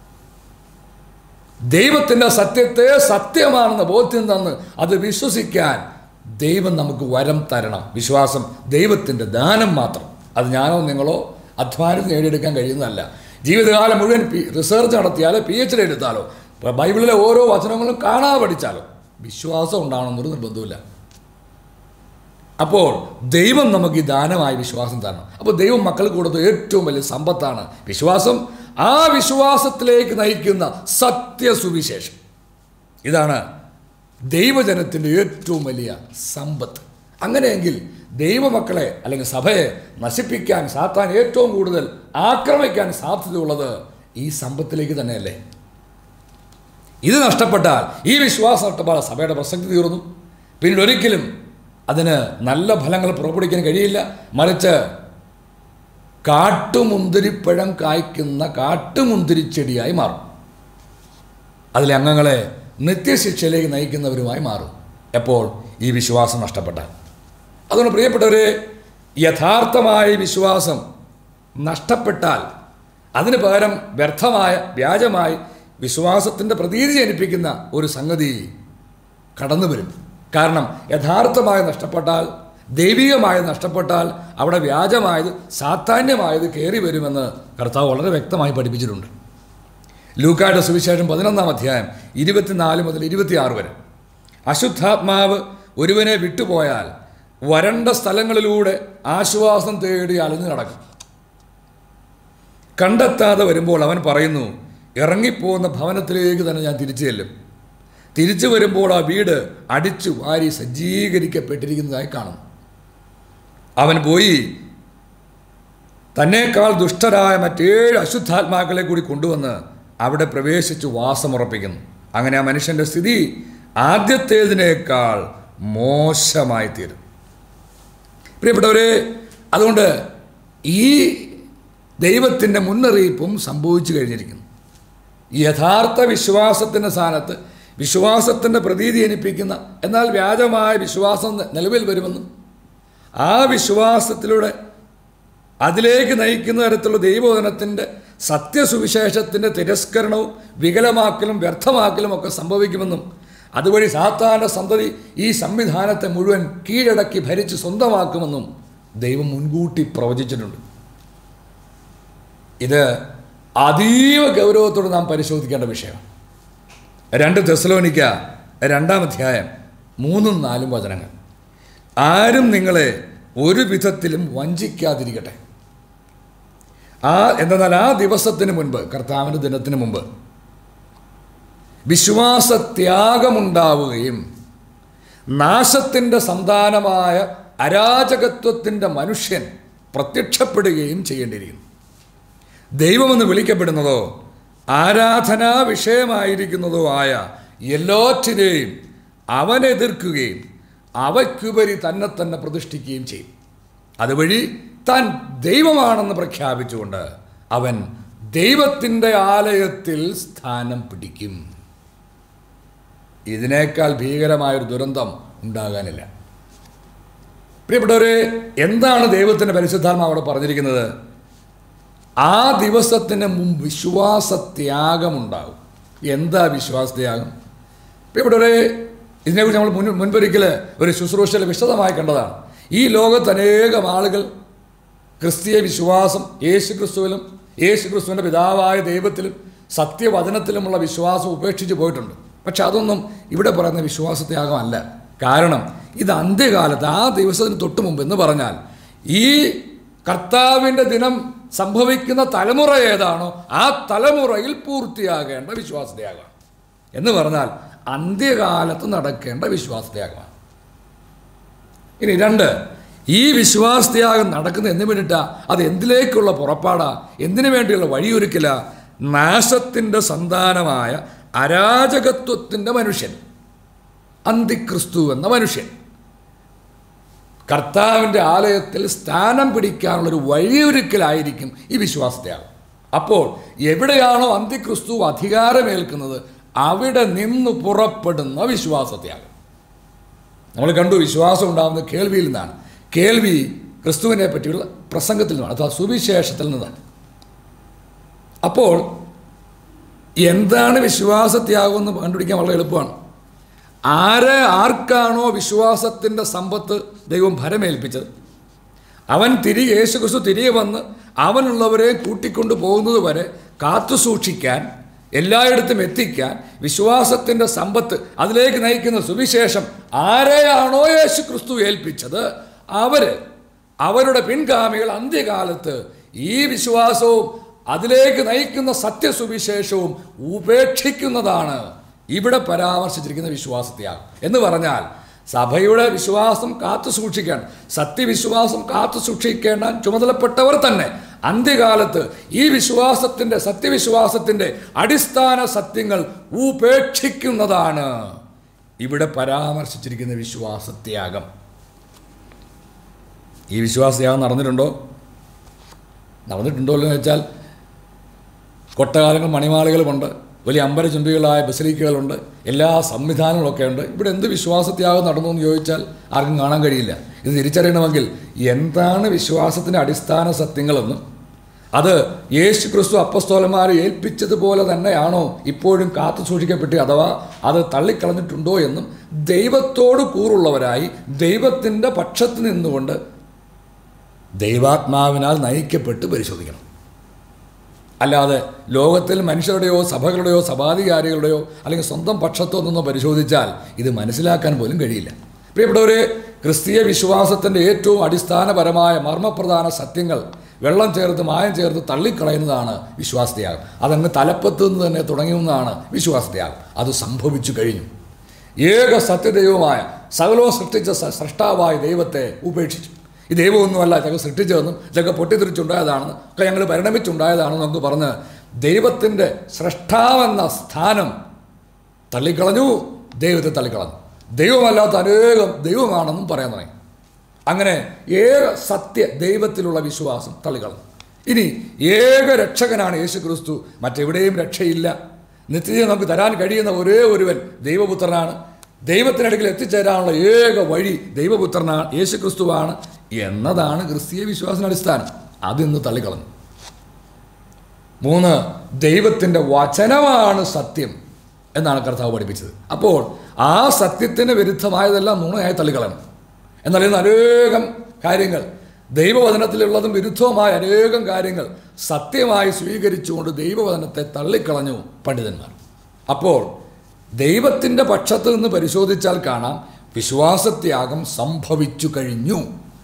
ദൈവത്തിൻ്റെ സത്യത്തെ സത്യമാണെന്ന് ബോധ്യം തന്ന് അത് വിശ്വസിക്കാൻ ദൈവം നമുക്ക് വരം തരണം വിശ്വാസം ദൈവത്തിൻ്റെ ദാനം മാത്രം അത് ഞാനോ നിങ്ങളോ അധ്വാനിച്ച് നേടിയെടുക്കാൻ കഴിയുന്നതല്ല ജീവിതകാലം മുഴുവൻ പി റിസർച്ച് നടത്തിയാലോ പി എച്ച് ഡി എടുത്താലോ ബൈബിളിലെ ഓരോ വചനങ്ങളും കാണാതെ പഠിച്ചാലോ വിശ്വാസം ഉണ്ടാവണമെന്നൊരു നിർബന്ധമില്ല അപ്പോൾ ദൈവം നമുക്ക് ഈ ദാനമായി വിശ്വാസം തരണം അപ്പോൾ ദൈവം മക്കൾക്ക് കൊടുത്ത ഏറ്റവും വലിയ സമ്പത്താണ് വിശ്വാസം ആ വിശ്വാസത്തിലേക്ക് നയിക്കുന്ന സത്യസുവിശേഷം ഇതാണ് ദൈവജനത്തിൻ്റെ ഏറ്റവും വലിയ സമ്പത്ത് അങ്ങനെയെങ്കിൽ ദൈവമക്കളെ അല്ലെങ്കിൽ സഭയെ നശിപ്പിക്കാൻ സാത്താൻ ഏറ്റവും കൂടുതൽ ആക്രമിക്കാൻ സാധ്യതയുള്ളത് ഈ സമ്പത്തിലേക്ക് തന്നെയല്ലേ ഇത് നഷ്ടപ്പെട്ടാൽ ഈ വിശ്വാസം നഷ്ടപ്പെട്ടാൽ സഭയുടെ പ്രസക്തി തീർന്നു പിന്നീട് ഒരിക്കലും അതിന് നല്ല ഫലങ്ങൾ പുറപ്പെടുവിക്കാൻ കഴിയില്ല മറിച്ച് കാട്ടുമുന്തിരിപ്പഴം കായ്ക്കുന്ന കാട്ടുമുന്തിരിച്ചെടിയായി മാറും അതിലെ അംഗങ്ങളെ നിത്യശിക്ഷയിലേക്ക് നയിക്കുന്നവരുമായി മാറും എപ്പോൾ ഈ വിശ്വാസം നഷ്ടപ്പെട്ടാൽ അതുകൊണ്ട് പ്രിയപ്പെട്ടവരെ യഥാർത്ഥമായ വിശ്വാസം നഷ്ടപ്പെട്ടാൽ അതിന് പകരം വ്യർത്ഥമായ വ്യാജമായി വിശ്വാസത്തിൻ്റെ പ്രതീതി ജനിപ്പിക്കുന്ന ഒരു സംഗതി കടന്നു വരും കാരണം യഥാർത്ഥമായി നഷ്ടപ്പെട്ടാൽ ദൈവികമായി നഷ്ടപ്പെട്ടാൽ അവിടെ വ്യാജമായത് സാധാന്യമായത് കയറി വരുമെന്ന് കർത്താവ് വളരെ വ്യക്തമായി പഠിപ്പിച്ചിട്ടുണ്ട് ലൂക്കായുടെ സുവിശേഷം പതിനൊന്നാം അധ്യായം ഇരുപത്തിനാല് മുതൽ ഇരുപത്തിയാറ് വരെ അശുദ്ധാത്മാവ് ഒരുവനെ വിട്ടുപോയാൽ വരണ്ട സ്ഥലങ്ങളിലൂടെ ആശ്വാസം തേടി അലഞ്ഞു നടക്കും കണ്ടെത്താതെ വരുമ്പോൾ അവൻ പറയുന്നു ഇറങ്ങിപ്പോകുന്ന ഭവനത്തിലേക്ക് തന്നെ ഞാൻ തിരിച്ചു ചെല്ലും തിരിച്ചു വരുമ്പോൾ ആ വീട് അടിച്ചു വാരി സജ്ജീകരിക്കപ്പെട്ടിരിക്കുന്നതായി കാണുന്നു അവൻ പോയി തന്നേക്കാൾ ദുഷ്ടരായ മറ്റേഴ് അശുദ്ധാത്മാക്കളെ കൂടി കൊണ്ടുവന്ന് അവിടെ പ്രവേശിച്ച് വാസമുറപ്പിക്കുന്നു അങ്ങനെ ആ മനുഷ്യൻ്റെ സ്ഥിതി ആദ്യത്തേതിനേക്കാൾ മോശമായി തീരും പ്രിയപ്പെട്ടവരെ അതുകൊണ്ട് ഈ ദൈവത്തിൻ്റെ മുന്നറിയിപ്പും സംഭവിച്ചു കഴിഞ്ഞിരിക്കുന്നു ഈ യഥാർത്ഥ വിശ്വാസത്തിൻ്റെ സ്ഥാനത്ത് വിശ്വാസത്തിൻ്റെ പ്രതീതി ജനിപ്പിക്കുന്ന എന്നാൽ വ്യാജമായ വിശ്വാസം നിലവിൽ വരുമെന്നും ആ വിശ്വാസത്തിലൂടെ അതിലേക്ക് നയിക്കുന്ന തരത്തിലുള്ള ദൈവവചനത്തിൻ്റെ സത്യസുവിശേഷത്തിൻ്റെ തിരസ്കരണവും വികലമാക്കലും വ്യർത്ഥമാക്കലും ഒക്കെ സംഭവിക്കുമെന്നും അതുവഴി സാത്താൻ്റെ സന്തതി ഈ സംവിധാനത്തെ മുഴുവൻ കീഴടക്കി ഭരിച്ച് സ്വന്തമാക്കുമെന്നും ദൈവം മുൻകൂട്ടി പ്രവചിച്ചിട്ടുണ്ട് ഇത് അതീവ ഗൗരവത്തോടെ നാം പരിശോധിക്കേണ്ട വിഷയമാണ് രണ്ട് തെസലോനിക്ക രണ്ടാം അധ്യായം മൂന്നും നാലും വചനങ്ങൾ ആരും നിങ്ങളെ ഒരു വിധത്തിലും വഞ്ചിക്കാതിരിക്കട്ടെ ആ എന്തെന്നാൽ ആ ദിവസത്തിന് മുൻപ് കർത്താവിൻ്റെ ദിനത്തിന് മുമ്പ് വിശ്വാസത്യാഗമുണ്ടാവുകയും നാശത്തിൻ്റെ സന്താനമായ അരാജകത്വത്തിൻ്റെ മനുഷ്യൻ പ്രത്യക്ഷപ്പെടുകയും ചെയ്യേണ്ടിയിരിക്കുന്നു ദൈവമെന്ന് വിളിക്കപ്പെടുന്നതോ ആരാധനാ വിഷയമായിരിക്കുന്നതുമായ എല്ലാറ്റിനെയും അവൻ എതിർക്കുകയും അവയ്ക്കുപരി തന്നെ തന്നെ പ്രതിഷ്ഠിക്കുകയും ചെയ്യും അതുവഴി താൻ ദൈവമാണെന്ന് പ്രഖ്യാപിച്ചുകൊണ്ട് അവൻ ദൈവത്തിൻ്റെ ആലയത്തിൽ സ്ഥാനം പിടിക്കും ഇതിനേക്കാൾ ഭീകരമായൊരു ദുരന്തം ഉണ്ടാകാനില്ല പ്രിയപ്പെട്ടവരെ എന്താണ് ദൈവത്തിൻ്റെ പരിശുദ്ധാത്മാവ് അവിടെ പറഞ്ഞിരിക്കുന്നത് ആ ദിവസത്തിന് മുമ്പ് വിശ്വാസത്യാഗമുണ്ടാകും എന്താ വിശ്വാസത്യാഗം പ്രിയപ്പെട്ടവരെ ഇതിനെക്കുറിച്ച് നമ്മൾ മുൻ മുൻപൊരിക്കൽ ഒരു ശുശ്രൂഷയിൽ വിശദമായി കണ്ടതാണ് ഈ ലോകത്ത് അനേകം ആളുകൾ ക്രിസ്തീയ വിശ്വാസം യേശു ക്രിസ്തുവിലും യേശു ക്രിസ്തുവിൻ്റെ പിതാവായ ദൈവത്തിലും സത്യവചനത്തിലുമുള്ള വിശ്വാസം ഉപേക്ഷിച്ച് പോയിട്ടുണ്ട് പക്ഷെ അതൊന്നും ഇവിടെ പറയുന്ന വിശ്വാസത്യാഗമല്ല കാരണം ഇത് അന്ത്യകാലത്ത് ആ ദിവസത്തിന് തൊട്ട് മുമ്പ് എന്ന് പറഞ്ഞാൽ ഈ കർത്താവിൻ്റെ ദിനം സംഭവിക്കുന്ന തലമുറ ഏതാണോ ആ തലമുറയിൽ പൂർത്തിയാകേണ്ട വിശ്വാസത്യാഗമാണ് എന്ന് പറഞ്ഞാൽ അന്ത്യകാലത്ത് നടക്കേണ്ട വിശ്വാസത്യാഗമാണ് ഇനി രണ്ട് ഈ വിശ്വാസത്യാഗം നടക്കുന്നത് എന്ന് വേണ്ടിയിട്ടാ അത് എന്തിലേക്കുള്ള പുറപ്പാടാ എന്തിനു വേണ്ടിയുള്ള വഴിയൊരുക്കില നാശത്തിൻ്റെ സന്താനമായ അരാജകത്വത്തിൻ്റെ മനുഷ്യൻ അന്തിക്രിസ്തു എന്ന മനുഷ്യൻ കർത്താവിൻ്റെ ആലയത്തിൽ സ്ഥാനം പിടിക്കാനുള്ളൊരു വഴിയൊരുക്കലായിരിക്കും ഈ വിശ്വാസത്യാഗം അപ്പോൾ എവിടെയാണോ അന്തിക്രിസ്തു അധികാരമേൽക്കുന്നത് അവിടെ നിന്ന് പുറപ്പെടുന്ന വിശ്വാസത്യാഗം നമ്മൾ കണ്ടു വിശ്വാസം ഉണ്ടാകുന്നത് കേൾവിയിൽ നിന്നാണ് കേൾവി ക്രിസ്തുവിനെ പറ്റിയുള്ള പ്രസംഗത്തിൽ നിന്നാണ് അഥവാ സുവിശേഷത്തിൽ നിന്നാണ് അപ്പോൾ എന്താണ് വിശ്വാസത്യാഗം എന്ന് കണ്ടുപിടിക്കാൻ വളരെ എളുപ്പമാണ് ആരെ ആർക്കാണോ വിശ്വാസത്തിൻ്റെ സമ്പത്ത് ദൈവം ഭരമേൽപ്പിച്ചത് അവൻ തിരികെ യേശുക്രിസ്തു തിരികെ വന്ന് അവനുള്ളവരെ കൂട്ടിക്കൊണ്ടു പോകുന്നത് വരെ കാത്തു സൂക്ഷിക്കാൻ എല്ലായിടത്തും എത്തിക്കാൻ വിശ്വാസത്തിൻ്റെ സമ്പത്ത് അതിലേക്ക് നയിക്കുന്ന സുവിശേഷം ആരെയാണോ യേശു ക്രിസ്തു ഏൽപ്പിച്ചത് അവർ അവരുടെ പിൻഗാമികൾ അന്ത്യകാലത്ത് ഈ വിശ്വാസവും അതിലേക്ക് നയിക്കുന്ന സത്യസുവിശേഷവും ഉപേക്ഷിക്കുന്നതാണ് ഇവിടെ പരാമർശിച്ചിരിക്കുന്ന വിശ്വാസത്യാഗം എന്ന് പറഞ്ഞാൽ സഭയുടെ വിശ്വാസം കാത്തു സൂക്ഷിക്കാൻ സത്യവിശ്വാസം കാത്തു സൂക്ഷിക്കേണ്ട ചുമതലപ്പെട്ടവർ തന്നെ അന്ത്യകാലത്ത് ഈ വിശ്വാസത്തിൻ്റെ സത്യവിശ്വാസത്തിൻ്റെ അടിസ്ഥാന സത്യങ്ങൾ ഉപേക്ഷിക്കുന്നതാണ് ഇവിടെ പരാമർശിച്ചിരിക്കുന്ന വിശ്വാസത്യാഗം ഈ വിശ്വാസത്യാഗം നടന്നിട്ടുണ്ടോ നടന്നിട്ടുണ്ടോ എന്ന് വെച്ചാൽ കൊട്ടകാലങ്ങൾ മണിമാളികളുമുണ്ട് വലിയ അമ്പരചുംബികളായ ബസലിക്കകളുണ്ട് എല്ലാ സംവിധാനങ്ങളൊക്കെ ഉണ്ട് ഇവിടെ എന്ത് വിശ്വാസത്യാഗം നടന്നു എന്ന് ചോദിച്ചാൽ ആർക്കും കാണാൻ കഴിയില്ല ഇത് തിരിച്ചറിയണമെങ്കിൽ എന്താണ് വിശ്വാസത്തിൻ്റെ അടിസ്ഥാന സത്യങ്ങളെന്നും അത് യേശു ക്രിസ്തു അപ്പസ്തോലന്മാരെ ഏൽപ്പിച്ചതുപോലെ തന്നെയാണോ ഇപ്പോഴും കാത്തു സൂക്ഷിക്കപ്പെട്ട് അഥവാ അത് തള്ളിക്കളഞ്ഞിട്ടുണ്ടോ എന്നും ദൈവത്തോട് കൂറുള്ളവരായി ദൈവത്തിൻ്റെ പക്ഷത്ത് നിന്നുകൊണ്ട് ദൈവാത്മാവിനാൽ നയിക്കപ്പെട്ട് പരിശോധിക്കണം അല്ലാതെ ലോകത്തിൽ മനുഷ്യരുടെയോ സഭകളുടെയോ സഭാധികാരികളുടെയോ അല്ലെങ്കിൽ സ്വന്തം പക്ഷത്തോ നിന്നോ പരിശോധിച്ചാൽ ഇത് മനസ്സിലാക്കാൻ പോലും കഴിയില്ല പ്രിയപ്പെട്ടവരെ ക്രിസ്തീയ വിശ്വാസത്തിൻ്റെ ഏറ്റവും അടിസ്ഥാനപരമായ മർമ്മപ്രധാന സത്യങ്ങൾ വെള്ളം ചേർത്ത് മായം ചേർത്ത് തള്ളിക്കളയുന്നതാണ് വിശ്വാസത്യാഗം അതങ്ങ് തലപ്പത്ത് നിന്ന് തന്നെ തുടങ്ങിയെന്നാണ് വിശ്വാസത്യാഗം അത് സംഭവിച്ചു കഴിഞ്ഞു ഏക സത്യദൈവമായ സകലവും സൃഷ്ടിച്ച സ- സൃഷ്ടാവായ ദൈവത്തെ ഉപേക്ഷിച്ചു ഈ ദൈവമൊന്നുമല്ല ജഗ സൃഷ്ടിച്ചതെന്നും ജഗ പൊട്ടിത്തെറിച്ചുണ്ടായതാണെന്നും ഒക്കെ ഞങ്ങൾ പരിണമിച്ചുണ്ടായതാണെന്നും നമുക്ക് പറഞ്ഞ് ദൈവത്തിൻ്റെ സൃഷ്ടാവെന്ന സ്ഥാനം തള്ളിക്കളഞ്ഞു ദൈവത്തെ തള്ളിക്കളഞ്ഞു ദൈവമല്ലാത്ത അനേകം ദൈവമാണെന്നും പറയാൻ തുടങ്ങി അങ്ങനെ ഏക സത്യ ദൈവത്തിലുള്ള വിശ്വാസം തള്ളിക്കളഞ്ഞു ഇനി ഏക രക്ഷകനാണ് യേശു ക്രിസ്തു മറ്റെവിടെയും രക്ഷയില്ല നിത്യജീവൻ നമുക്ക് തരാൻ കഴിയുന്ന ഒരേ ഒരുവൻ ദൈവപുത്രനാണ് ദൈവത്തിനടുക്കൽ എത്തിച്ചേരാനുള്ള ഏക വഴി ദൈവപുത്രനാണ് യേശു ക്രിസ്തുവാണ് എന്നതാണ് ക്രിസ്തീയ വിശ്വാസത്തിന് അടിസ്ഥാനം അതിന്ന് തള്ളിക്കളഞ്ഞു മൂന്ന് ദൈവത്തിൻ്റെ വചനമാണ് സത്യം എന്നാണ് കർത്താവ് പഠിപ്പിച്ചത് അപ്പോൾ ആ സത്യത്തിന് വിരുദ്ധമായതെല്ലാം നുണയായി തള്ളിക്കളയണം എന്നാൽ ഇന്ന് അനേകം കാര്യങ്ങൾ ദൈവവചനത്തിലുള്ളതും വിരുദ്ധവുമായ അനേകം കാര്യങ്ങൾ സത്യമായി സ്വീകരിച്ചുകൊണ്ട് ദൈവവചനത്തെ തള്ളിക്കളഞ്ഞു പണ്ഡിതന്മാർ അപ്പോൾ ദൈവത്തിൻ്റെ പക്ഷത്ത് നിന്ന് പരിശോധിച്ചാൽ കാണാം വിശ്വാസത്യാഗം സംഭവിച്ചു കഴിഞ്ഞു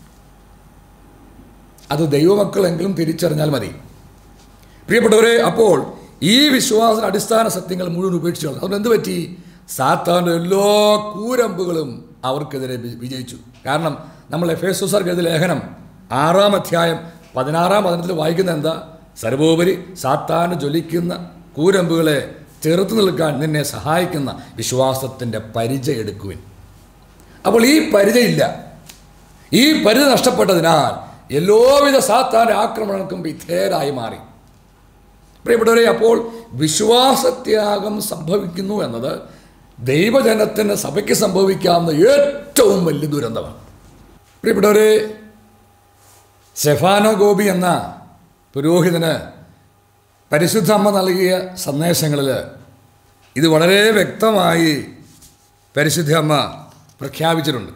അത് ദൈവമക്കളെങ്കിലും തിരിച്ചറിഞ്ഞാൽ മതി പ്രിയപ്പെട്ടവരെ അപ്പോൾ ഈ വിശ്വാസ അടിസ്ഥാന സത്യങ്ങൾ മുഴുവൻ ഉപേക്ഷിച്ചു കളഞ്ഞു. അതുകൊണ്ട് എന്ത് പറ്റി സാത്താൻ്റെ എല്ലാ കൂരമ്പുകളും അവർക്കെതിരെ വി- വിജയിച്ചു കാരണം നമ്മൾ എഫേസുസർക്ക് എഴുതിയ ലേഖനം ആറാം അധ്യായം പതിനാറാം പതിനത്തിൽ വായിക്കുന്ന എന്താ സർവോപരി സാത്താന് ജ്വലിക്കുന്ന കൂരമ്പുകളെ ചെറുത്തു നിൽക്കാൻ നിന്നെ സഹായിക്കുന്ന വിശ്വാസത്തിൻ്റെ പരിചയം എടുക്കുവിൻ അപ്പോൾ ഈ പരിചയമില്ല ഈ പരിധി നഷ്ടപ്പെട്ടതിനാൽ എല്ലാവിധ സാത്താൻ്റെ ആക്രമണങ്ങൾക്കും വിധേയരായി മാറി പ്രിയപ്പെട്ടവരെ അപ്പോൾ വിശ്വാസത്യാഗം സംഭവിക്കുന്നു എന്നത് ദൈവജനത്തിന് സഭയ്ക്ക് സംഭവിക്കാവുന്ന ഏറ്റവും വലിയ ദുരന്തമാണ് പ്രിയപ്പെട്ടവരെ സെഫാനോ ഗോപി എന്ന പുരോഹിതന് പരിശുദ്ധ അമ്മ നൽകിയ സന്ദേശങ്ങളിൽ ഇത് വളരെ വ്യക്തമായി പരിശുദ്ധ അമ്മ പ്രഖ്യാപിച്ചിട്ടുണ്ട്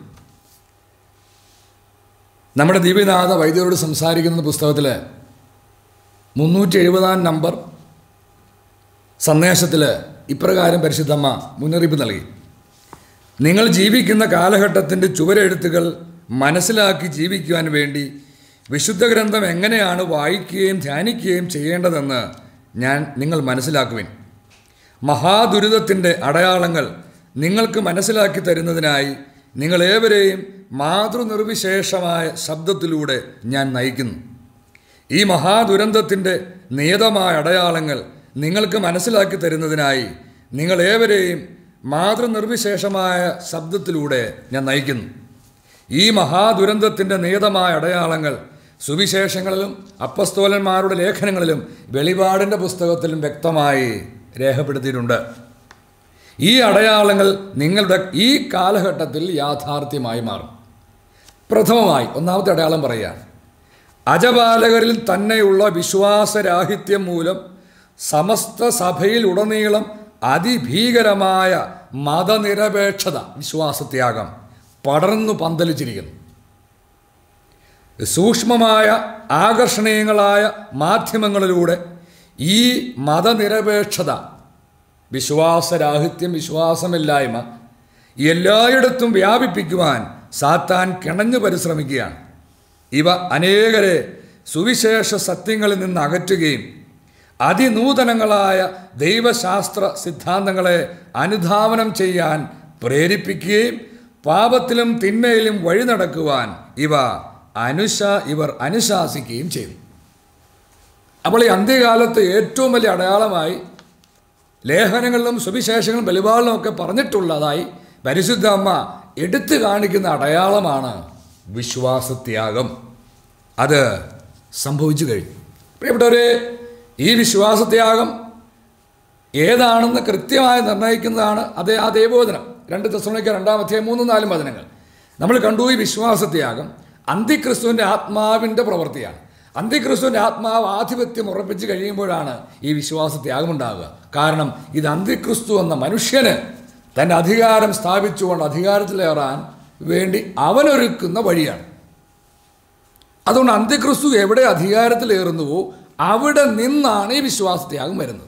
നമ്മുടെ ദിവ്യനാഥ വൈദ്യരോട് സംസാരിക്കുന്ന പുസ്തകത്തിൽ മുന്നൂറ്റി എഴുപതാം നമ്പർ സന്ദേശത്തിൽ ഇപ്രകാരം പരിശുദ്ധമ്മ മുന്നറിയിപ്പ് നൽകി നിങ്ങൾ ജീവിക്കുന്ന കാലഘട്ടത്തിൻ്റെ ചുവരെഴുത്തുകൾ മനസ്സിലാക്കി ജീവിക്കുവാൻ വേണ്ടി വിശുദ്ധ ഗ്രന്ഥം എങ്ങനെയാണ് വായിക്കുകയും ധ്യാനിക്കുകയും ചെയ്യേണ്ടതെന്ന് ഞാൻ നിങ്ങൾ മനസ്സിലാക്കുവിൻ മഹാദുരിതത്തിൻ്റെ അടയാളങ്ങൾ നിങ്ങൾക്ക് മനസ്സിലാക്കി തരുന്നതിനായി നിങ്ങളേവരെയും മാതൃനിർവിശേഷമായ ശബ്ദത്തിലൂടെ ഞാൻ നയിക്കുന്നു ഈ മഹാദുരന്തത്തിൻ്റെ നിയതമായ അടയാളങ്ങൾ നിങ്ങൾക്ക് മനസ്സിലാക്കി തരുന്നതിനായി നിങ്ങളേവരെയും മാതൃനിർവിശേഷമായ ശബ്ദത്തിലൂടെ ഞാൻ നയിക്കുന്നു ഈ മഹാദുരന്തത്തിൻ്റെ നിയതമായ അടയാളങ്ങൾ സുവിശേഷങ്ങളിലും അപ്പസ്തോലന്മാരുടെ ലേഖനങ്ങളിലും വെളിപാടിൻ്റെ പുസ്തകത്തിലും വ്യക്തമായി രേഖപ്പെടുത്തിയിട്ടുണ്ട് ഈ അടയാളങ്ങൾ നിങ്ങളുടെ ഈ കാലഘട്ടത്തിൽ യാഥാർത്ഥ്യമായി മാറും പ്രഥമമായി ഒന്നാമത്തെ അടയാളം പറയുകയാണ് അജപാലകരിൽ തന്നെയുള്ള വിശ്വാസരാഹിത്യം മൂലം സമസ്ത സഭയിൽ ഉടനീളം അതിഭീകരമായ മതനിരപേക്ഷത വിശ്വാസത്യാഗം പടർന്നു പന്തലിച്ചിരിക്കുന്നു സൂക്ഷ്മമായ ആകർഷണീയങ്ങളായ മാധ്യമങ്ങളിലൂടെ ഈ മതനിരപേക്ഷത വിശ്വാസരാഹിത്യം വിശ്വാസമില്ലായ്മ എല്ലായിടത്തും വ്യാപിപ്പിക്കുവാൻ സാത്താൻ കിണഞ്ഞു പരിശ്രമിക്കുകയാണ് ഇവ അനേകരെ സുവിശേഷ സത്യങ്ങളിൽ നിന്ന് അകറ്റുകയും അതിനൂതനങ്ങളായ ദൈവശാസ്ത്ര സിദ്ധാന്തങ്ങളെ അനുധാവനം ചെയ്യാൻ പ്രേരിപ്പിക്കുകയും പാപത്തിലും തിന്മയിലും വഴി നടക്കുവാൻ ഇവ അനുശ ഇവർ അനുശാസിക്കുകയും ചെയ്തു അപ്പോൾ ഈ അന്ത്യകാലത്ത് ഏറ്റവും വലിയ അടയാളമായി ലേഖനങ്ങളിലും സുവിശേഷങ്ങളും വെളിപാടിലും ഒക്കെ പറഞ്ഞിട്ടുള്ളതായി പരിശുദ്ധ അമ്മ എടുത്തു കാണിക്കുന്ന അടയാളമാണ് വിശ്വാസത്യാഗം അത് സംഭവിച്ചു കഴിഞ്ഞു പ്രിയപ്പെട്ടവരെ ഈ വിശ്വാസത്യാഗം ഏതാണെന്ന് കൃത്യമായി നിർണ്ണയിക്കുന്നതാണ് അതേ ആ ദൈവോധനം രണ്ട് ദശമിക്ക രണ്ടാം അധ്യായം മൂന്നും നാലും വചനങ്ങൾ നമ്മൾ കണ്ടു ഈ വിശ്വാസത്യാഗം അന്തിക്രിസ്തുവിൻ്റെ ആത്മാവിൻ്റെ പ്രവൃത്തിയാണ് അന്തിക്രിസ്തുവിൻ്റെ ആത്മാവ് ആധിപത്യം ഉറപ്പിച്ച് കഴിയുമ്പോഴാണ് ഈ വിശ്വാസത്യാഗം ഉണ്ടാകുക കാരണം ഇത് അന്തിക്രിസ്തു എന്ന മനുഷ്യന് തൻ്റെ അധികാരം സ്ഥാപിച്ചുകൊണ്ട് അധികാരത്തിലേറാൻ വേണ്ടി അവനൊരുക്കുന്ന വഴിയാണ് അതുകൊണ്ട് അന്ത്യക്രിസ്തു എവിടെ അധികാരത്തിലേറുന്നുവോ അവിടെ നിന്നാണ് ഈ വിശ്വാസത്യാഗം വരുന്നത്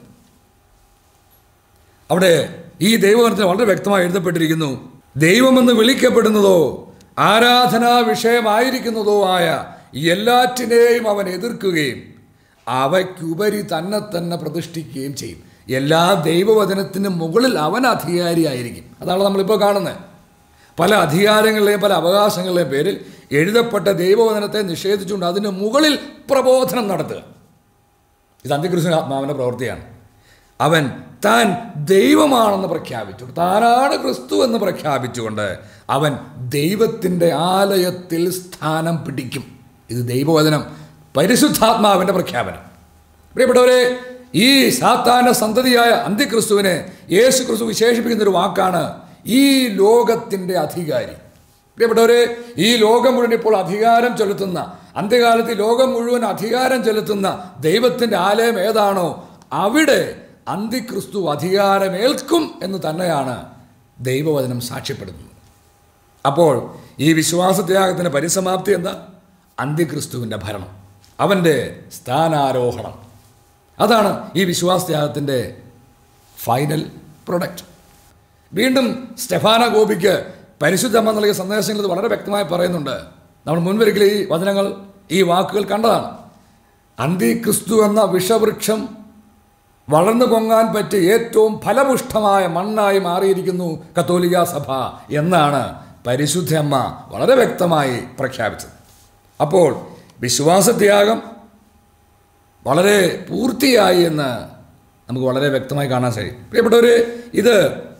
അവിടെ ഈ ദൈവവചനത്തിൽ വളരെ വ്യക്തമായി എഴുതപ്പെട്ടിരിക്കുന്നു ദൈവമെന്ന് വിളിക്കപ്പെടുന്നതോ ആരാധനാ വിഷയമായിരിക്കുന്നതോ ആയ എല്ലാറ്റിനെയും അവൻ എതിർക്കുകയും അവയ്ക്കുപരി തന്നെ തന്നെ പ്രതിഷ്ഠിക്കുകയും ചെയ്യും എല്ലാ ദൈവവചനത്തിന് മുകളിൽ അവൻ അധികാരിയായിരിക്കും അതാണ് നമ്മളിപ്പോൾ കാണുന്നത് പല അധികാരങ്ങളുടെയും പല അവകാശങ്ങളുടെയും പേരിൽ എഴുതപ്പെട്ട ദൈവവചനത്തെ നിഷേധിച്ചുകൊണ്ട് അതിന് മുകളിൽ പ്രബോധനം നടത്തുക ഇത് അന്ത്യകൃഷ്ണ ആത്മാവിൻ്റെ പ്രവൃത്തിയാണ് അവൻ താൻ ദൈവമാണെന്ന് പ്രഖ്യാപിച്ചു താനാണ് ക്രിസ്തു എന്ന് പ്രഖ്യാപിച്ചുകൊണ്ട് അവൻ ദൈവത്തിൻ്റെ ആലയത്തിൽ സ്ഥാനം പിടിക്കും ഇത് ദൈവവചനം പരിശുദ്ധാത്മാവിൻ്റെ പ്രഖ്യാപനം പ്രിയപ്പെട്ടവരെ ഈ സാത്താൻ്റെ സന്തതിയായ അന്ത്യക്രിസ്തുവിനെ യേശു ക്രിസ്തു വിശേഷിപ്പിക്കുന്ന ഒരു വാക്കാണ് ഈ ലോകത്തിൻ്റെ അധികാരി പ്രിയപ്പെട്ടവരെ ഈ ലോകം മുഴുവൻ ഇപ്പോൾ അധികാരം ചെലുത്തുന്ന അന്ത്യകാലത്ത് ഈ ലോകം മുഴുവൻ അധികാരം ചെലുത്തുന്ന ദൈവത്തിൻ്റെ ആലയം ഏതാണോ അവിടെ അന്തിക്രിസ്തു അധികാരമേൽക്കും എന്ന് തന്നെയാണ് ദൈവവചനം സാക്ഷ്യപ്പെടുന്നത് അപ്പോൾ ഈ വിശ്വാസത്യാഗത്തിൻ്റെ പരിസമാപ്തി എന്താ അന്ത്യക്രിസ്തുവിൻ്റെ ഭരണം അവൻ്റെ സ്ഥാനാരോഹണം അതാണ് ഈ വിശ്വാസത്യാഗത്തിൻ്റെ ഫൈനൽ പ്രൊഡക്റ്റ് വീണ്ടും സ്റ്റെഫാന ഗോപിക്ക് പരിശുദ്ധമ്മ നൽകിയ സന്ദേശങ്ങൾ ഇത് വളരെ വ്യക്തമായി പറയുന്നുണ്ട് നമ്മൾ മുൻവരികിൽ ഈ വചനങ്ങൾ ഈ വാക്കുകൾ കണ്ടതാണ് അന്തിക്രിസ്തു എന്ന വിഷവൃക്ഷം വളർന്നു പൊങ്ങാൻ പറ്റിയ ഏറ്റവും ഫലപുഷ്ടമായ മണ്ണായി മാറിയിരിക്കുന്നു കത്തോലിക്ക സഭ എന്നാണ് പരിശുദ്ധ അമ്മ വളരെ വ്യക്തമായി പ്രഖ്യാപിച്ചത് അപ്പോൾ വിശ്വാസത്യാഗം വളരെ പൂർത്തിയായി എന്ന് നമുക്ക് വളരെ വ്യക്തമായി കാണാൻ കഴിയും പ്രിയപ്പെട്ടവർ ഇത്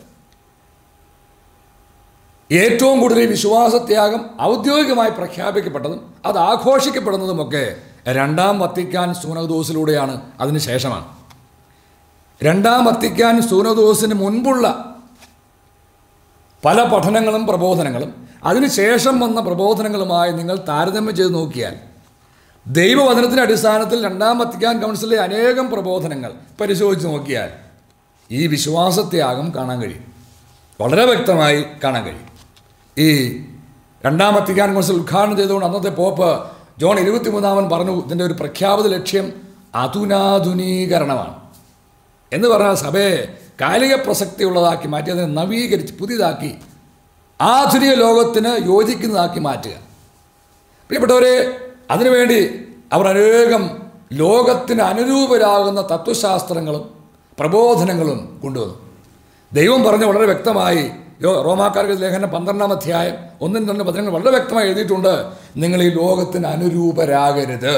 ഏറ്റവും കൂടുതൽ ഈ വിശ്വാസത്യാഗം ഔദ്യോഗികമായി പ്രഖ്യാപിക്കപ്പെട്ടതും അത് ആഘോഷിക്കപ്പെടുന്നതുമൊക്കെ രണ്ടാം വത്തിക്കാൻ സൂനദോസിലൂടെയാണ് അതിന് ശേഷമാണ് രണ്ടാം വത്തിക്കാൻ സൂനദോസിന് മുൻപുള്ള പല പഠനങ്ങളും പ്രബോധനങ്ങളും അതിനുശേഷം വന്ന പ്രബോധനങ്ങളുമായി നിങ്ങൾ താരതമ്യം ചെയ്ത് നോക്കിയാൽ ദൈവവചനത്തിൻ്റെ അടിസ്ഥാനത്തിൽ രണ്ടാം വത്തിക്കാൻ കൗൺസിലിലെ അനേകം പ്രബോധനങ്ങൾ പരിശോധിച്ച് നോക്കിയാൽ ഈ വിശ്വാസത്യാഗം കാണാൻ കഴിയും വളരെ വ്യക്തമായി കാണാൻ കഴിയും ഈ രണ്ടാം വത്തിക്കാൻ കൗൺസിൽ ഉദ്ഘാടനം ചെയ്തുകൊണ്ട് അന്നത്തെ പോപ്പ് ജോൺ ഇരുപത്തിമൂന്നാമൻ പറഞ്ഞു ഇതിൻ്റെ ഒരു പ്രഖ്യാപിത ലക്ഷ്യം അതുനാധുനീകരണമാണ് എന്ന് പറഞ്ഞാൽ സഭയെ കാലിക പ്രസക്തിയുള്ളതാക്കി മാറ്റി അതിനെ നവീകരിച്ച് പുതിയതാക്കി ആധുനിക ലോകത്തിന് യോജിക്കുന്നതാക്കി മാറ്റുക പ്രിയപ്പെട്ടവരെ അതിനുവേണ്ടി അവർ അനേകം ലോകത്തിന് അനുരൂപരാകുന്ന തത്വശാസ്ത്രങ്ങളും പ്രബോധനങ്ങളും കൊണ്ടുവന്നു ദൈവം പറഞ്ഞ് വളരെ വ്യക്തമായി യോ- റോമാക്കാർക്ക് ലേഖനം പന്ത്രണ്ടാം അധ്യായം ഒന്നും രണ്ട് പതിനങ്ങൾ വളരെ വ്യക്തമായി എഴുതിയിട്ടുണ്ട് നിങ്ങൾ ഈ ലോകത്തിന് അനുരൂപരാകരുത്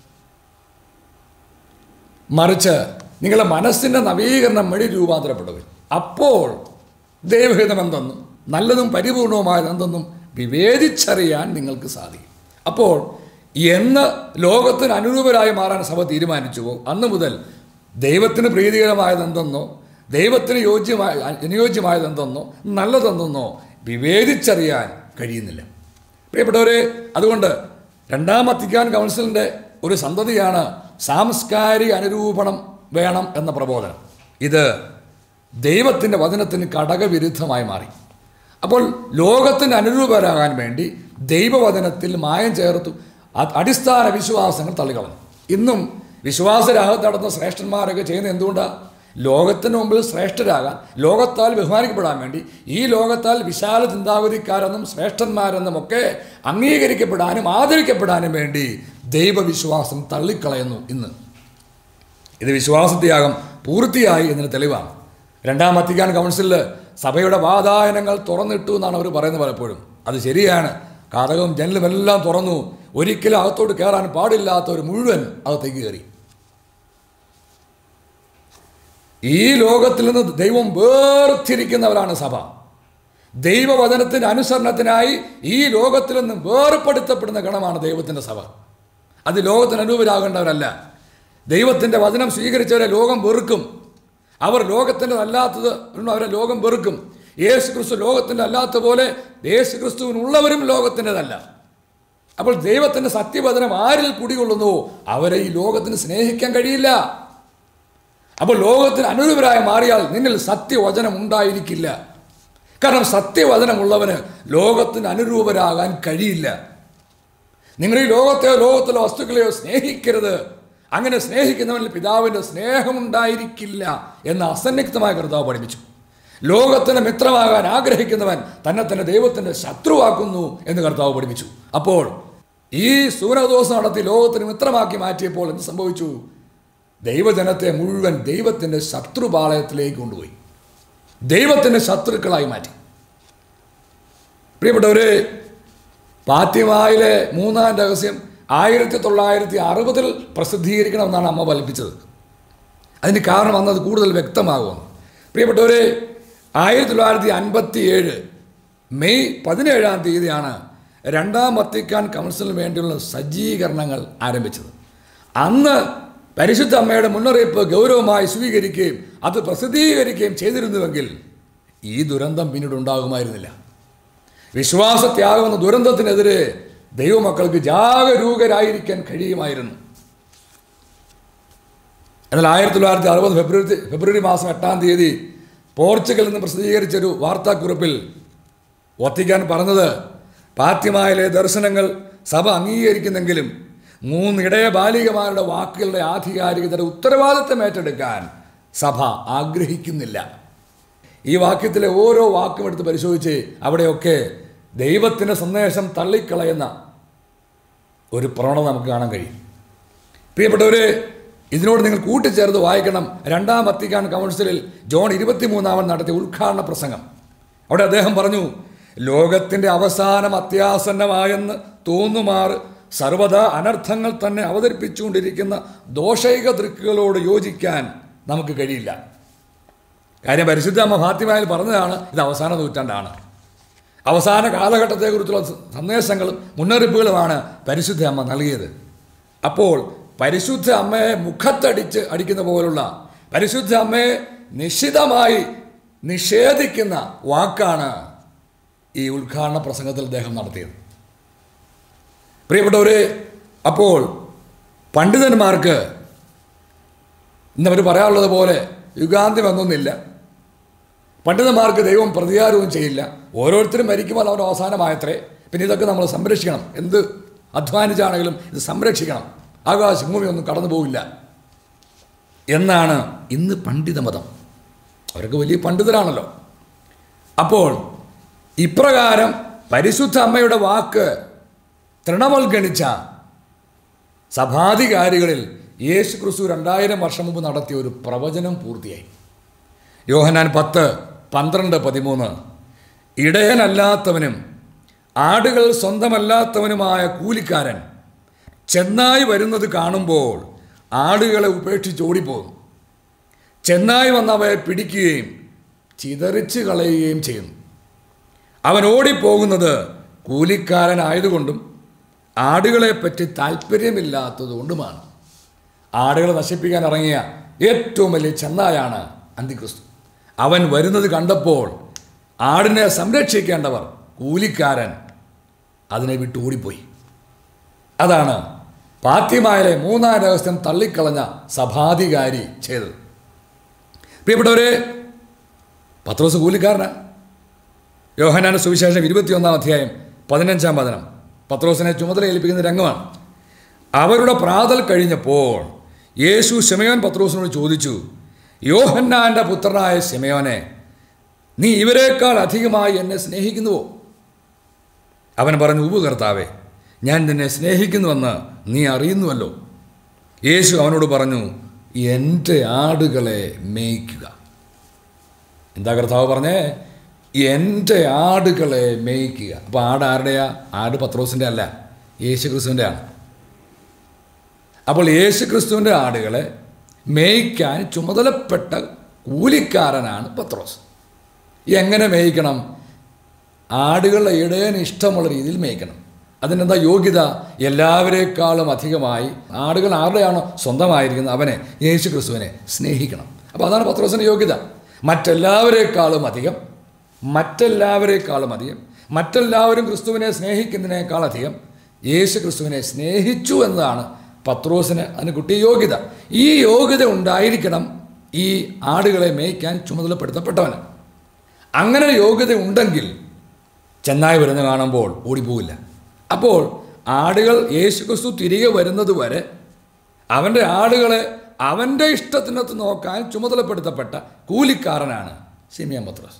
മറിച്ച് നിങ്ങളുടെ മനസ്സിൻ്റെ നവീകരണം വഴി രൂപാന്തരപ്പെടുക അപ്പോൾ ദൈവഹിതം എന്തെന്നും നല്ലതും പരിപൂർണവുമായത് എന്തെന്നും വിവേചിച്ചറിയാൻ നിങ്ങൾക്ക് സാധിക്കും അപ്പോൾ എന്ന് ലോകത്തിന് അനുരൂപരായി മാറാൻ സഭ തീരുമാനിച്ചുവോ അന്ന് മുതൽ ദൈവത്തിന് പ്രീതികരമായത് എന്തെന്നോ ദൈവത്തിന് യോജ്യമായ അനുയോജ്യമായത് എന്തെന്നോ നല്ലതെന്തെന്നോ വിവേചിച്ചറിയാൻ കഴിയുന്നില്ല പ്രിയപ്പെട്ടവരെ അതുകൊണ്ട് രണ്ടാം വത്തിക്കാൻ കൗൺസിലിൻ്റെ ഒരു സന്തതിയാണ് സാംസ്കാരിക അനുരൂപണം വേണം എന്ന പ്രബോധനം ഇത് ദൈവത്തിൻ്റെ വചനത്തിന് ഘടകവിരുദ്ധമായി മാറി അപ്പോൾ ലോകത്തിന് അനുരൂപരാകാൻ വേണ്ടി ദൈവവചനത്തിൽ മായം ചേർത്തു അ- അടിസ്ഥാന വിശ്വാസങ്ങൾ തള്ളിക്കളഞ്ഞു ഇന്നും വിശ്വാസരാഗത്ത് നടന്ന ശ്രേഷ്ഠന്മാരൊക്കെ ചെയ്യുന്നത് എന്തുകൊണ്ടാണ് ലോകത്തിന് മുമ്പിൽ ശ്രേഷ്ഠരാകാൻ ലോകത്താൽ ബഹുമാനിക്കപ്പെടാൻ വേണ്ടി ഈ ലോകത്താൽ വിശാല ചിന്താഗതിക്കാരെന്നും ശ്രേഷ്ഠന്മാരെന്നും ഒക്കെ അംഗീകരിക്കപ്പെടാനും ആദരിക്കപ്പെടാനും വേണ്ടി ദൈവവിശ്വാസം തള്ളിക്കളയുന്നു ഇന്ന് ഇത് വിശ്വാസത്യാഗം പൂർത്തിയായി എന്നതിന് തെളിവാണ് രണ്ടാം വത്തിക്കാൻ കൗൺസിലിൽ സഭയുടെ വാതായനങ്ങൾ തുറന്നിട്ടു എന്നാണ് അവർ പറയുന്നത് പലപ്പോഴും അത് ശരിയാണ് കാതകവും ജനലും എല്ലാം തുറന്നു ഒരിക്കലും അകത്തോട്ട് കയറാൻ പാടില്ലാത്തവർ മുഴുവൻ അകത്തേക്ക് കയറി ഈ ലോകത്തിൽ നിന്ന് ദൈവം വേർതിരിക്കുന്നവരാണ് സഭ ദൈവവചനത്തിൻ്റെ അനുസരണത്തിനായി ഈ ലോകത്തിൽ നിന്ന് വേർപ്പെടുത്തപ്പെടുന്ന ഗണമാണ് ദൈവത്തിൻ്റെ സഭ അത് ലോകത്തിന് അനുകൂലരാകേണ്ടവരല്ല ദൈവത്തിൻ്റെ വചനം സ്വീകരിച്ചവരെ ലോകം വെറുക്കും അവർ ലോകത്തിൻ്റെ അല്ലാത്തത് അവരെ ലോകം വെറുക്കും യേശു ക്രിസ്തു ലോകത്തിൻ്റെ അല്ലാത്ത പോലെ യേശു ക്രിസ്തുവിനുള്ളവരും ലോകത്തിൻ്റെതല്ല അപ്പോൾ ദൈവത്തിൻ്റെ സത്യവചനം ആരിൽ കുടികൊള്ളുന്നുവോ അവരെ ഈ ലോകത്തിന് സ്നേഹിക്കാൻ കഴിയില്ല അപ്പോൾ ലോകത്തിന് അനുരൂപരായി മാറിയാൽ നിന്നിൽ സത്യവചനം ഉണ്ടായിരിക്കില്ല കാരണം സത്യവചനമുള്ളവന് ലോകത്തിന് അനുരൂപരാകാൻ കഴിയില്ല നിങ്ങൾ ഈ ലോകത്തെയോ ലോകത്തിലെ വസ്തുക്കളെയോ സ്നേഹിക്കരുത് അങ്ങനെ സ്നേഹിക്കുന്നവനിൽ പിതാവിൻ്റെ സ്നേഹമുണ്ടായിരിക്കില്ല എന്ന് അസന്നിഗ്ധമായ കർത്താവ് പഠിപ്പിച്ചു ലോകത്തിന് മിത്രമാകാൻ ആഗ്രഹിക്കുന്നവൻ തന്നെ തന്നെ ദൈവത്തിൻ്റെ ശത്രുവാക്കുന്നു എന്ന് കർത്താവ് പഠിപ്പിച്ചു അപ്പോൾ ഈ സൂര്യദോഷം നടത്തി ലോകത്തിന് മിത്രമാക്കി മാറ്റിയപ്പോൾ എന്ത് സംഭവിച്ചു ദൈവജനത്തെ മുഴുവൻ ദൈവത്തിൻ്റെ ശത്രുപാളയത്തിലേക്ക് കൊണ്ടുപോയി ദൈവത്തിൻ്റെ ശത്രുക്കളായി മാറ്റി പ്രിയപ്പെട്ടവരെ പാത്യമായിലെ മൂന്നാം രഹസ്യം ആയിരത്തി തൊള്ളായിരത്തി അറുപതിൽ പ്രസിദ്ധീകരിക്കണമെന്നാണ് അമ്മ കൽപ്പിച്ചത് അതിന് കാരണം അന്നത് കൂടുതൽ വ്യക്തമാകുമെന്ന് പ്രിയപ്പെട്ടവരെ ആയിരത്തി തൊള്ളായിരത്തി അൻപത്തി ഏഴ് മെയ് പതിനേഴാം തീയതിയാണ് രണ്ടാം വത്തിക്കാൻ കൗൺസിലിന് വേണ്ടിയുള്ള സജ്ജീകരണങ്ങൾ ആരംഭിച്ചത് അന്ന് പരിശുദ്ധ അമ്മയുടെ മുന്നറിയിപ്പ് ഗൗരവമായി സ്വീകരിക്കുകയും അത് പ്രസിദ്ധീകരിക്കുകയും ചെയ്തിരുന്നുവെങ്കിൽ ഈ ദുരന്തം പിന്നീട് ഉണ്ടാകുമായിരുന്നില്ല വിശ്വാസത്യാഗം എന്ന ദുരന്തത്തിനെതിരെ ദൈവമക്കൾക്ക് ജാഗരൂകരായിരിക്കാൻ കഴിയുമായിരുന്നു എന്നാൽ ആയിരത്തി തൊള്ളായിരത്തി അറുപത് ഫെബ്രുവരി ഫെബ്രുവരി മാസം എട്ടാം തീയതി പോർച്ചുഗലിൽ നിന്ന് പ്രസിദ്ധീകരിച്ചൊരു വാർത്താക്കുറിപ്പിൽ വത്തിക്കാൻ പറഞ്ഞത് പാത്യമായിലെ ദർശനങ്ങൾ സഭ അംഗീകരിക്കുന്നെങ്കിലും മൂന്ന് ഇടയ ബാലികമാരുടെ വാക്കുകളുടെ ആധികാരികതയുടെ ഉത്തരവാദിത്തം ഏറ്റെടുക്കാൻ സഭ ആഗ്രഹിക്കുന്നില്ല ഈ വാക്യത്തിലെ ഓരോ വാക്കും എടുത്ത് പരിശോധിച്ച് അവിടെയൊക്കെ ദൈവത്തിൻ്റെ സന്ദേശം തള്ളിക്കളയുന്ന ഒരു പ്രവണത നമുക്ക് കാണാൻ കഴിയും പ്രിയപ്പെട്ടവരെ ഇതിനോട് നിങ്ങൾ കൂട്ടിച്ചേർത്ത് വായിക്കണം രണ്ടാം വത്തിക്കാൻ കൗൺസിലിൽ ജോൺ ഇരുപത്തിമൂന്നാമൻ നടത്തിയ ഉദ്ഘാടന പ്രസംഗം അവിടെ അദ്ദേഹം പറഞ്ഞു ലോകത്തിൻ്റെ അവസാനം അത്യാസന്നമായെന്ന് തോന്നുമാറ് സർവദാ അനർത്ഥങ്ങൾ തന്നെ അവതരിപ്പിച്ചുകൊണ്ടിരിക്കുന്ന ദോഷൈക ദൃക്കുകളോട് യോജിക്കാൻ നമുക്ക് കഴിയില്ല കാര്യം പരിശുദ്ധ അമ്മ ഫാത്തിമയിൽ പറഞ്ഞതാണ് ഇത് അവസാന നൂറ്റാണ്ടാണ് അവസാന കാലഘട്ടത്തെക്കുറിച്ചുള്ള സന്ദേശങ്ങളും മുന്നറിയിപ്പുകളുമാണ് പരിശുദ്ധ അമ്മ നൽകിയത് അപ്പോൾ പരിശുദ്ധ അമ്മയെ മുഖത്തടിച്ച് അടിക്കുന്ന പോലുള്ള പരിശുദ്ധ അമ്മയെ നിശ്ചിതമായി നിഷേധിക്കുന്ന വാക്കാണ് ഈ ഉദ്ഘാടന പ്രസംഗത്തിൽ അദ്ദേഹം നടത്തിയത് പ്രിയപ്പെട്ടവരെ അപ്പോൾ പണ്ഡിതന്മാർക്ക് ഇന്നവർ പറയാനുള്ളത് പോലെ യുഗാന്തി വന്നൊന്നില്ല പണ്ഡിതന്മാർക്ക് ദൈവം പ്രതികാരവും ചെയ്യില്ല ഓരോരുത്തരും മരിക്കുമ്പോൾ അവർ അവസാനമായത്രേ പിന്നെ ഇതൊക്കെ നമ്മൾ സംരക്ഷിക്കണം എന്ത് അധ്വാനിച്ചാണെങ്കിലും ഇത് സംരക്ഷിക്കണം ആകാശം ഭൂമി ഒന്നും കടന്നു പോവില്ല എന്നാണ് ഇന്ന് പണ്ഡിതമതം അവരൊക്കെ വലിയ പണ്ഡിതരാണല്ലോ അപ്പോൾ ഇപ്രകാരം പരിശുദ്ധ അമ്മയുടെ വാക്ക് തൃണവൽഗണിച്ച സഭാധികാരികളിൽ യേശു ക്രിസ്തു രണ്ടായിരം വർഷം മുമ്പ് നടത്തിയ ഒരു പ്രവചനം പൂർത്തിയായി യോഹനാൻ പത്ത് പന്ത്രണ്ട് പതിമൂന്ന് ഇടയനല്ലാത്തവനും ആടുകൾ സ്വന്തമല്ലാത്തവനുമായ കൂലിക്കാരൻ ചെന്നായി വരുന്നത് കാണുമ്പോൾ ആടുകളെ ഉപേക്ഷിച്ച് ഓടിപ്പോകും ചെന്നായി വന്നവയെ പിടിക്കുകയും ചിതറിച്ച് കളയുകയും ചെയ്യുന്നു അവൻ ഓടിപ്പോകുന്നത് കൂലിക്കാരനായതുകൊണ്ടും ആടുകളെപ്പറ്റി താല്പര്യമില്ലാത്തതുകൊണ്ടുമാണ് ആടുകളെ നശിപ്പിക്കാൻ ഇറങ്ങിയ ഏറ്റവും വലിയ ചെന്നായാണ് അന്തിക്രിസ്തു അവൻ വരുന്നത് കണ്ടപ്പോൾ ആടിനെ സംരക്ഷിക്കേണ്ടവർ കൂലിക്കാരൻ അതിനെ വിട്ട് ഓടിപ്പോയി അതാണ് പാത്യമായിലെ മൂന്നാം രഹസ്യം തള്ളിക്കളഞ്ഞ സഭാധികാരി ചെയ്തത് പ്രിയപ്പെട്ടവരെ പത്രോസ് കൂലിക്കാരനാണ് യോഹനാന സുവിശേഷം ഇരുപത്തിയൊന്നാം അധ്യായം പതിനഞ്ചാം വചനം പത്രോസിനെ ചുമതല ഏൽപ്പിക്കുന്ന രംഗമാണ് അവരുടെ പ്രാതൽ കഴിഞ്ഞപ്പോൾ യേശു ശിമയോൻ പത്രോസിനോട് ചോദിച്ചു യോഹന്നാൻ്റെ പുത്രനായ ശിമയോനെ നീ ഇവരെക്കാൾ അധികമായി എന്നെ സ്നേഹിക്കുന്നുവോ അവൻ പറഞ്ഞു ഉപ്പ് കർത്താവേ ഞാൻ നിന്നെ സ്നേഹിക്കുന്നുവെന്ന് നീ അറിയുന്നുവല്ലോ യേശു അവനോട് പറഞ്ഞു എൻ്റെ ആടുകളെ മേയ്ക്കുക എന്താ കർത്താവ് പറഞ്ഞേ എൻ്റെ ആടുകളെ മേയ്ക്കുക അപ്പോൾ ആട് ആരുടെയാ ആട് പത്രോസിൻ്റെ അല്ല യേശു ക്രിസ്തുവിൻ്റെ ആണ് അപ്പോൾ യേശു ക്രിസ്തുവിൻ്റെ ആടുകളെ മേയ്ക്കാൻ ചുമതലപ്പെട്ട കൂലിക്കാരനാണ് പത്രോസ് എങ്ങനെ മേയ്ക്കണം ആടുകളുടെ ഇടയന് ഇഷ്ടമുള്ള രീതിയിൽ മേയ്ക്കണം അതിനെന്താ യോഗ്യത എല്ലാവരെക്കാളും അധികമായി ആടുകൾ ആരുടെയാണോ സ്വന്തമായിരിക്കുന്നത് അവനെ യേശു ക്രിസ്തുവിനെ സ്നേഹിക്കണം അപ്പോൾ അതാണ് പത്രോസിൻ്റെ യോഗ്യത മറ്റെല്ലാവരെക്കാളും അധികം മറ്റെല്ലാവരെക്കാളും അധികം മറ്റെല്ലാവരും ക്രിസ്തുവിനെ സ്നേഹിക്കുന്നതിനേക്കാൾ അധികം യേശു ക്രിസ്തുവിനെ സ്നേഹിച്ചു എന്നതാണ് പത്രോസിന് അതിന് കുട്ടിയ യോഗ്യത ഈ യോഗ്യത ഉണ്ടായിരിക്കണം ഈ ആടുകളെ മേയ്ക്കാൻ ചുമതലപ്പെടുത്തപ്പെട്ടവന് അങ്ങനെ ഒരു യോഗ്യത ഉണ്ടെങ്കിൽ ചെന്നായി വരുന്ന കാണുമ്പോൾ ഓടിപ്പോവില്ല അപ്പോൾ ആടുകൾ യേശു ക്രിസ്തു തിരികെ വരുന്നത് വരെ അവൻ്റെ ആടുകളെ അവൻ്റെ ഇഷ്ടത്തിനൊത്ത് നോക്കാൻ ചുമതലപ്പെടുത്തപ്പെട്ട കൂലിക്കാരനാണ് സിമിയൻ പത്രോസ്